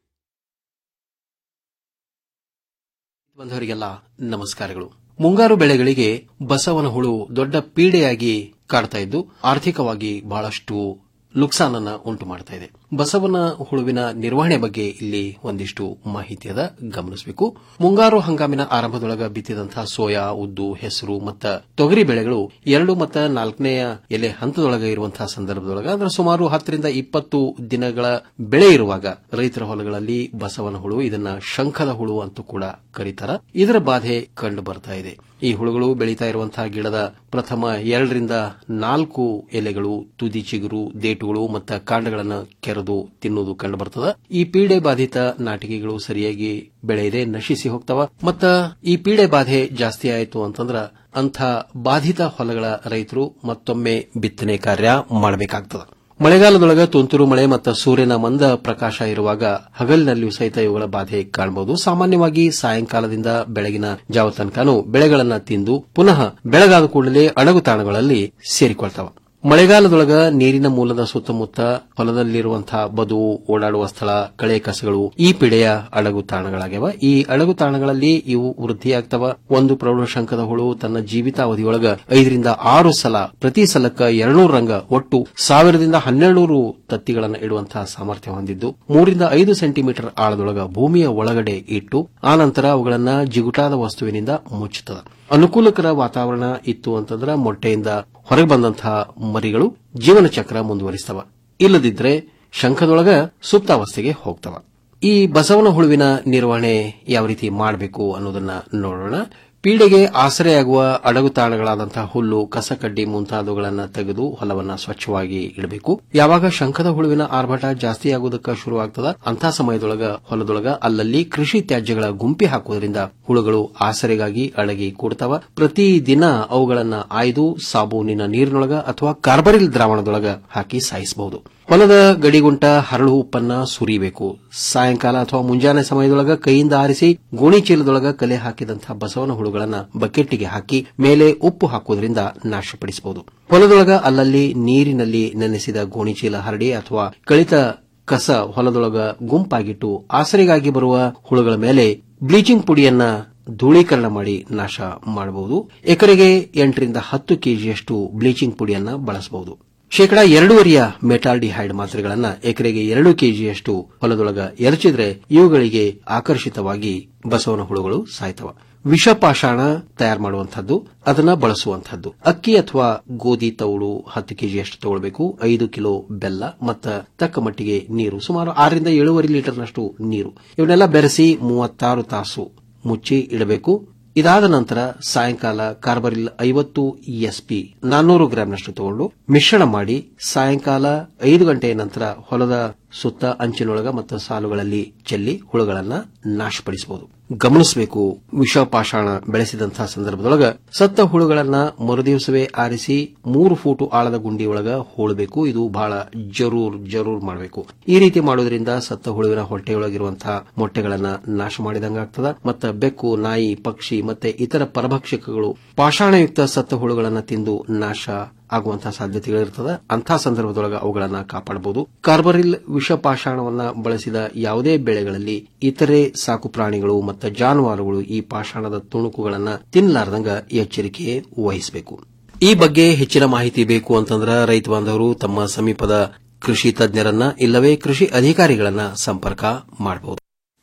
ಬಂಧವರಿಗೆಲ್ಲ ನಮಸ್ಕಾರಗಳು ಮುಂಗಾರು ಬೆಳೆಗಳಿಗೆ ಬಸವನ ಹುಳು ದೊಡ್ಡ ಪೀಡೆಯಾಗಿ ಕಾಡ್ತಾ ಇದ್ದು ಆರ್ಥಿಕವಾಗಿ ಬಹಳಷ್ಟು ನುಕ್ಸಾನನ್ನ ಉಂಟು ಮಾಡ್ತಾ ಇದೆ ಬಸವನ ಹುಳುವಿನ ನಿರ್ವಹಣೆ ಬಗ್ಗೆ ಇಲ್ಲಿ ಒಂದಿಷ್ಟು ಮಾಹಿತಿ ಅದ ಗಮನಿಸಬೇಕು ಮುಂಗಾರು ಹಂಗಾಮಿನ ಆರಂಭದೊಳಗ ಬಿತ್ತಿದಂತಹ ಸೋಯಾ ಉದ್ದು ಹೆಸರು ಮತ್ತು ತೊಗರಿ ಬೆಳೆಗಳು ಎರಡು ಮತ್ತು ನಾಲ್ಕನೆಯ ಎಲೆ ಹಂತದೊಳಗ ಇರುವಂತಹ ಸಂದರ್ಭದೊಳಗ ಅಂದ್ರೆ ಸುಮಾರು ಹತ್ತರಿಂದ ಇಪ್ಪತ್ತು ದಿನಗಳ ಬೆಳೆ ಇರುವಾಗ ರೈತರ ಹೊಲಗಳಲ್ಲಿ ಬಸವನ ಹುಳು ಇದನ್ನ ಶಂಖದ ಹುಳು ಅಂತೂ ಕೂಡ ಕರೀತಾರ ಇದರ ಬಾಧೆ ಕಂಡು ಬರ್ತಾ ಇದೆ ಈ ಹುಳುಗಳು ಬೆಳೀತಾ ಇರುವಂತಹ ಗಿಡದ ಪ್ರಥಮ ಎರಡರಿಂದ ನಾಲ್ಕು ಎಲೆಗಳು ತುದಿ ಚಿಗುರು ದೇಟುಗಳು ಮತ್ತು ಕಾಂಡಗಳನ್ನು ಕೆರೆದು ತಿನ್ನುವುದು ಕಂಡು ಬರ್ತದ ಈ ಪೀಡೆ ಬಾಧಿತ ನಾಟಿಕೆಗಳು ಸರಿಯಾಗಿ ಬೆಳೆಯದೆ ನಶಿಸಿ ಹೋಗ್ತವ ಮತ್ತ ಈ ಪೀಡೆ ಬಾಧೆ ಜಾಸ್ತಿ ಆಯಿತು ಅಂತಂದ್ರ ಅಂಥ ಬಾಧಿತ ಹೊಲಗಳ ರೈತರು ಮತ್ತೊಮ್ಮೆ ಬಿತ್ತನೆ ಕಾರ್ಯ ಮಾಡಬೇಕಾಗ್ತದ ಮಳೆಗಾಲದೊಳಗ ತುಂತುರು ಮಳೆ ಮತ್ತು ಸೂರ್ಯನ ಮಂದ ಪ್ರಕಾಶ ಇರುವಾಗ ಹಗಲಿನಲ್ಲಿಯೂ ಸಹಿತ ಇವುಗಳ ಬಾಧೆ ಕಾಣಬಹುದು ಸಾಮಾನ್ಯವಾಗಿ ಸಾಯಂಕಾಲದಿಂದ ಬೆಳಗಿನ ಜಾವ ತನಕನೂ ಬೆಳೆಗಳನ್ನ ತಿಂದು ಪುನಃ ಬೆಳಗಾದ ಕೂಡಲೇ ಅಡಗು ತಾಣಗಳಲ್ಲಿ ಸೇರಿಕೊಳ್ತಾವ ಮಳೆಗಾಲದೊಳಗ ನೀರಿನ ಮೂಲದ ಸುತ್ತಮುತ್ತ ಹೊಲದಲ್ಲಿರುವಂತಹ ಬದು ಓಡಾಡುವ ಸ್ಥಳ ಕಳೆ ಕಸಗಳು ಈ ಪಿಡೆಯ ಅಡಗು ತಾಣಗಳಾಗ್ಯವ ಈ ಅಡಗು ತಾಣಗಳಲ್ಲಿ ಇವು ವೃದ್ಧಿಯಾಗ್ತವ ಒಂದು ಪ್ರೌಢಶಂಕದ ಹುಳು ತನ್ನ ಜೀವಿತಾವಧಿಯೊಳಗ ಐದರಿಂದ ಆರು ಸಲ ಪ್ರತಿ ಸಲಕ್ಕ ಎರಡ್ನೂರು ರಂಗ ಒಟ್ಟು ಸಾವಿರದಿಂದ ಹನ್ನೆರಡು ತತ್ತಿಗಳನ್ನು ಇಡುವಂತಹ ಸಾಮರ್ಥ್ಯ ಹೊಂದಿದ್ದು ಮೂರಿಂದ ಐದು ಸೆಂಟಿಮೀಟರ್ ಆಳದೊಳಗ ಭೂಮಿಯ ಒಳಗಡೆ ಇಟ್ಟು ಆನಂತರ ಅವುಗಳನ್ನ ಜಿಗುಟಾದ ವಸ್ತುವಿನಿಂದ ಮುಚ್ಚುತ್ತದೆ ಅನುಕೂಲಕರ ವಾತಾವರಣ ಇತ್ತು ಅಂತಂದ್ರ ಮೊಟ್ಟೆಯಿಂದ ಹೊರಗೆ ಬಂದಂತಹ ಮರಿಗಳು ಜೀವನ ಚಕ್ರ ಮುಂದುವರಿಸ್ತವ ಇಲ್ಲದಿದ್ರೆ ಶಂಖದೊಳಗ ಸುಪ್ತಾವಸ್ಥೆಗೆ ಹೋಗ್ತವ ಈ ಬಸವನ ಹುಳುವಿನ ನಿರ್ವಹಣೆ ಯಾವ ರೀತಿ ಮಾಡಬೇಕು ಅನ್ನೋದನ್ನ ನೋಡೋಣ ಪೀಡೆಗೆ ಆಸರೆಯಾಗುವ ಅಡಗು ತಾಣಗಳಾದಂತಹ ಹುಲ್ಲು ಕಸಕಡ್ಡಿ ಮುಂತಾದವುಗಳನ್ನು ತೆಗೆದು ಹೊಲವನ್ನ ಸ್ವಚ್ಛವಾಗಿ ಇಡಬೇಕು ಯಾವಾಗ ಶಂಖದ ಹುಳುವಿನ ಆರ್ಭಟ ಜಾಸ್ತಿಯಾಗುವುದಕ್ಕೆ ಶುರುವಾಗ್ತದ ಅಂತಹ ಸಮಯದೊಳಗ ಹೊಲದೊಳಗ ಅಲ್ಲಲ್ಲಿ ಕೃಷಿ ತ್ಯಾಜ್ಯಗಳ ಗುಂಪಿ ಹಾಕುವುದರಿಂದ ಹುಳುಗಳು ಆಸರೆಗಾಗಿ ಅಡಗಿ ಕೂಡ್ತಾವ ಪ್ರತಿ ದಿನ ಅವುಗಳನ್ನ ಆಯ್ದು ಸಾಬೂನಿನ ನೀರಿನೊಳಗ ಅಥವಾ ಕಾರ್ಬರಿಲ್ ದ್ರಾವಣದೊಳಗ ಹಾಕಿ ಸಾಯಿಸಬಹುದು ಹೊಲದ ಗಡಿಗುಂಟ ಹರಳು ಉಪ್ಪನ್ನ ಸುರಿಬೇಕು ಸಾಯಂಕಾಲ ಅಥವಾ ಮುಂಜಾನೆ ಸಮಯದೊಳಗ ಕೈಯಿಂದ ಆರಿಸಿ ಗೋಣಿ ಚೀಲದೊಳಗ ಕಲೆ ಹಾಕಿದಂತಹ ಬಸವನ ಹುಳುಗಳನ್ನ ಬಕೆಟ್ಗೆ ಹಾಕಿ ಮೇಲೆ ಉಪ್ಪು ಹಾಕುವುದರಿಂದ ನಾಶಪಡಿಸಬಹುದು ಹೊಲದೊಳಗ ಅಲ್ಲಲ್ಲಿ ನೀರಿನಲ್ಲಿ ನೆನೆಸಿದ ಗೋಣಿ ಚೀಲ ಹರಡಿ ಅಥವಾ ಕಳಿತ ಕಸ ಹೊಲದೊಳಗ ಗುಂಪಾಗಿಟ್ಟು ಆಸರೆಗಾಗಿ ಬರುವ ಹುಳುಗಳ ಮೇಲೆ ಬ್ಲೀಚಿಂಗ್ ಪುಡಿಯನ್ನ ಧೂಳೀಕರಣ ಮಾಡಿ ನಾಶ ಮಾಡಬಹುದು ಎಕರೆಗೆ ಎಂಟರಿಂದ ಹತ್ತು ಕೆಜಿಯಷ್ಟು ಬ್ಲೀಚಿಂಗ್ ಪುಡಿಯನ್ನ ಬಳಸಬಹುದು ಶೇಕಡಾ ಎರಡೂವರೆಯ ಮೆಟಾಲ್ಡಿಹೈಡ್ ಮಾತ್ರೆಗಳನ್ನ ಎಕರೆಗೆ ಎರಡು ಕೆಜಿಯಷ್ಟು ಹೊಲದೊಳಗ ಎರಚಿದ್ರೆ ಇವುಗಳಿಗೆ ಆಕರ್ಷಿತವಾಗಿ ಬಸವನ ಹುಳುಗಳು ಸಾಯ್ತವ ವಿಷಪಾಷಾಣ ತಯಾರು ಮಾಡುವಂತಹದ್ದು ಅದನ್ನ ಬಳಸುವಂತಹದ್ದು ಅಕ್ಕಿ ಅಥವಾ ಗೋಧಿ ತೌಳು ಹತ್ತು ಕೆಜಿಯಷ್ಟು ತಗೊಳ್ಬೇಕು ಐದು ಕಿಲೋ ಬೆಲ್ಲ ಮತ್ತು ತಕ್ಕ ಮಟ್ಟಿಗೆ ನೀರು ಸುಮಾರು ಆರರಿಂದ ಏಳೂವರೆ ಲೀಟರ್ನಷ್ಟು ನೀರು ಇವನ್ನೆಲ್ಲ ಬೆರೆಸಿ ಮೂವತ್ತಾರು ತಾಸು ಮುಚ್ಚಿ ಇಡಬೇಕು ಇದಾದ ನಂತರ ಸಾಯಂಕಾಲ ಕಾರ್ಬರಿಲ್ ಐವತ್ತು ಎಸ್ಪಿ ನಾನ್ನೂರು ಗ್ರಾಂನಷ್ಟು ತಗೊಂಡು ಮಿಶ್ರಣ ಮಾಡಿ ಸಾಯಂಕಾಲ ಐದು ಗಂಟೆಯ ನಂತರ ಹೊಲದ ಸುತ್ತ ಅಂಚಿನೊಳಗ ಮತ್ತು ಸಾಲುಗಳಲ್ಲಿ ಚೆಲ್ಲಿ ಹುಳುಗಳನ್ನ ನಾಶಪಡಿಸಬಹುದು ಗಮನಿಸಬೇಕು ವಿಷಪಾಷಾಣ ಬೆಳೆಸಿದಂತಹ ಸಂದರ್ಭದೊಳಗ ಸತ್ತ ಹುಳುಗಳನ್ನ ಮರುದಿವಸವೇ ಆರಿಸಿ ಮೂರು ಫೂಟು ಆಳದ ಗುಂಡಿಯೊಳಗ ಹೂಳಬೇಕು ಇದು ಬಹಳ ಜರೂರ್ ಜರೂರ್ ಮಾಡಬೇಕು ಈ ರೀತಿ ಮಾಡೋದ್ರಿಂದ ಸತ್ತ ಹುಳುವಿನ ಹೊಟ್ಟೆಯೊಳಗಿರುವಂತಹ ಮೊಟ್ಟೆಗಳನ್ನ ನಾಶ ಮಾಡಿದಂಗಾಗ್ತದ ಮತ್ತು ಬೆಕ್ಕು ನಾಯಿ ಪಕ್ಷಿ ಮತ್ತೆ ಇತರ ಪರಭಕ್ಷಕಗಳು ಪಾಷಾಣಯುಕ್ತ ಸತ್ತ ಹುಳುಗಳನ್ನ ತಿಂದು ನಾಶ ಆಗುವಂತಹ ಸಾಧ್ಯತೆಗಳಿರ್ತದೆ ಅಂತಹ ಸಂದರ್ಭದೊಳಗೆ ಅವುಗಳನ್ನು ಕಾಪಾಡಬಹುದು ಕಾರ್ಬರಿಲ್ ವಿಷಪಾಷಾಣವನ್ನ ಬಳಸಿದ ಯಾವುದೇ ಬೆಳೆಗಳಲ್ಲಿ ಇತರೆ ಸಾಕು ಪ್ರಾಣಿಗಳು ಮತ್ತು ಜಾನುವಾರುಗಳು ಈ ಪಾಷಾಣದ ತುಣುಕುಗಳನ್ನ ತಿನ್ನಲಾರ್ದಂಗ ಎಚ್ಚರಿಕೆ ವಹಿಸಬೇಕು ಈ ಬಗ್ಗೆ ಹೆಚ್ಚಿನ ಮಾಹಿತಿ ಬೇಕು ಅಂತಂದ್ರೆ ರೈತ ಬಾಂಧವರು ತಮ್ಮ ಸಮೀಪದ ಕೃಷಿ ತಜ್ಞರನ್ನ ಇಲ್ಲವೇ ಕೃಷಿ ಅಧಿಕಾರಿಗಳನ್ನ ಸಂಪರ್ಕ ಮಾಡಬಹುದು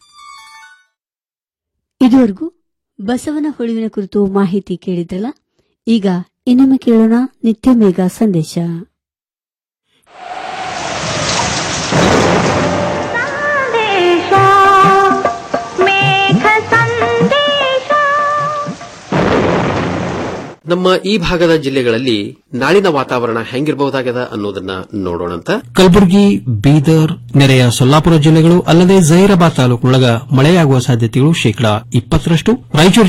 ಇದುವರೆಗೂ ಬಸವನ ಹುಳುವಿನ ಕುರಿತು ಮಾಹಿತಿ ಕೇಳಿದ್ರಲ್ಲ ಈಗ ಇನ್ನೊಮ್ಮೆ ಕೇಳೋಣ ನಿತ್ಯ ಮೇಘ ಸಂದೇಶ ನಮ್ಮ ಈ ಭಾಗದ ಜಿಲ್ಲೆಗಳಲ್ಲಿ ನಾಳಿನ ವಾತಾವರಣ ಹೆಂಗಿರಬಹುದಾಗದ ಅನ್ನೋದನ್ನ ನೋಡೋಣಂತ ಕಲಬುರಗಿ ಬೀದರ್ ನೆರೆಯ ಸೊಲ್ಲಾಪುರ ಜಿಲ್ಲೆಗಳು ಅಲ್ಲದೆ ಜೈರಾಬಾದ್ ತಾಲೂಕಿನೊಳಗ ಮಳೆಯಾಗುವ ಸಾಧ್ಯತೆಗಳು ಶೇಕಡಾ ಇಪ್ಪತ್ತರಷ್ಟು ರಾಯಚೂರು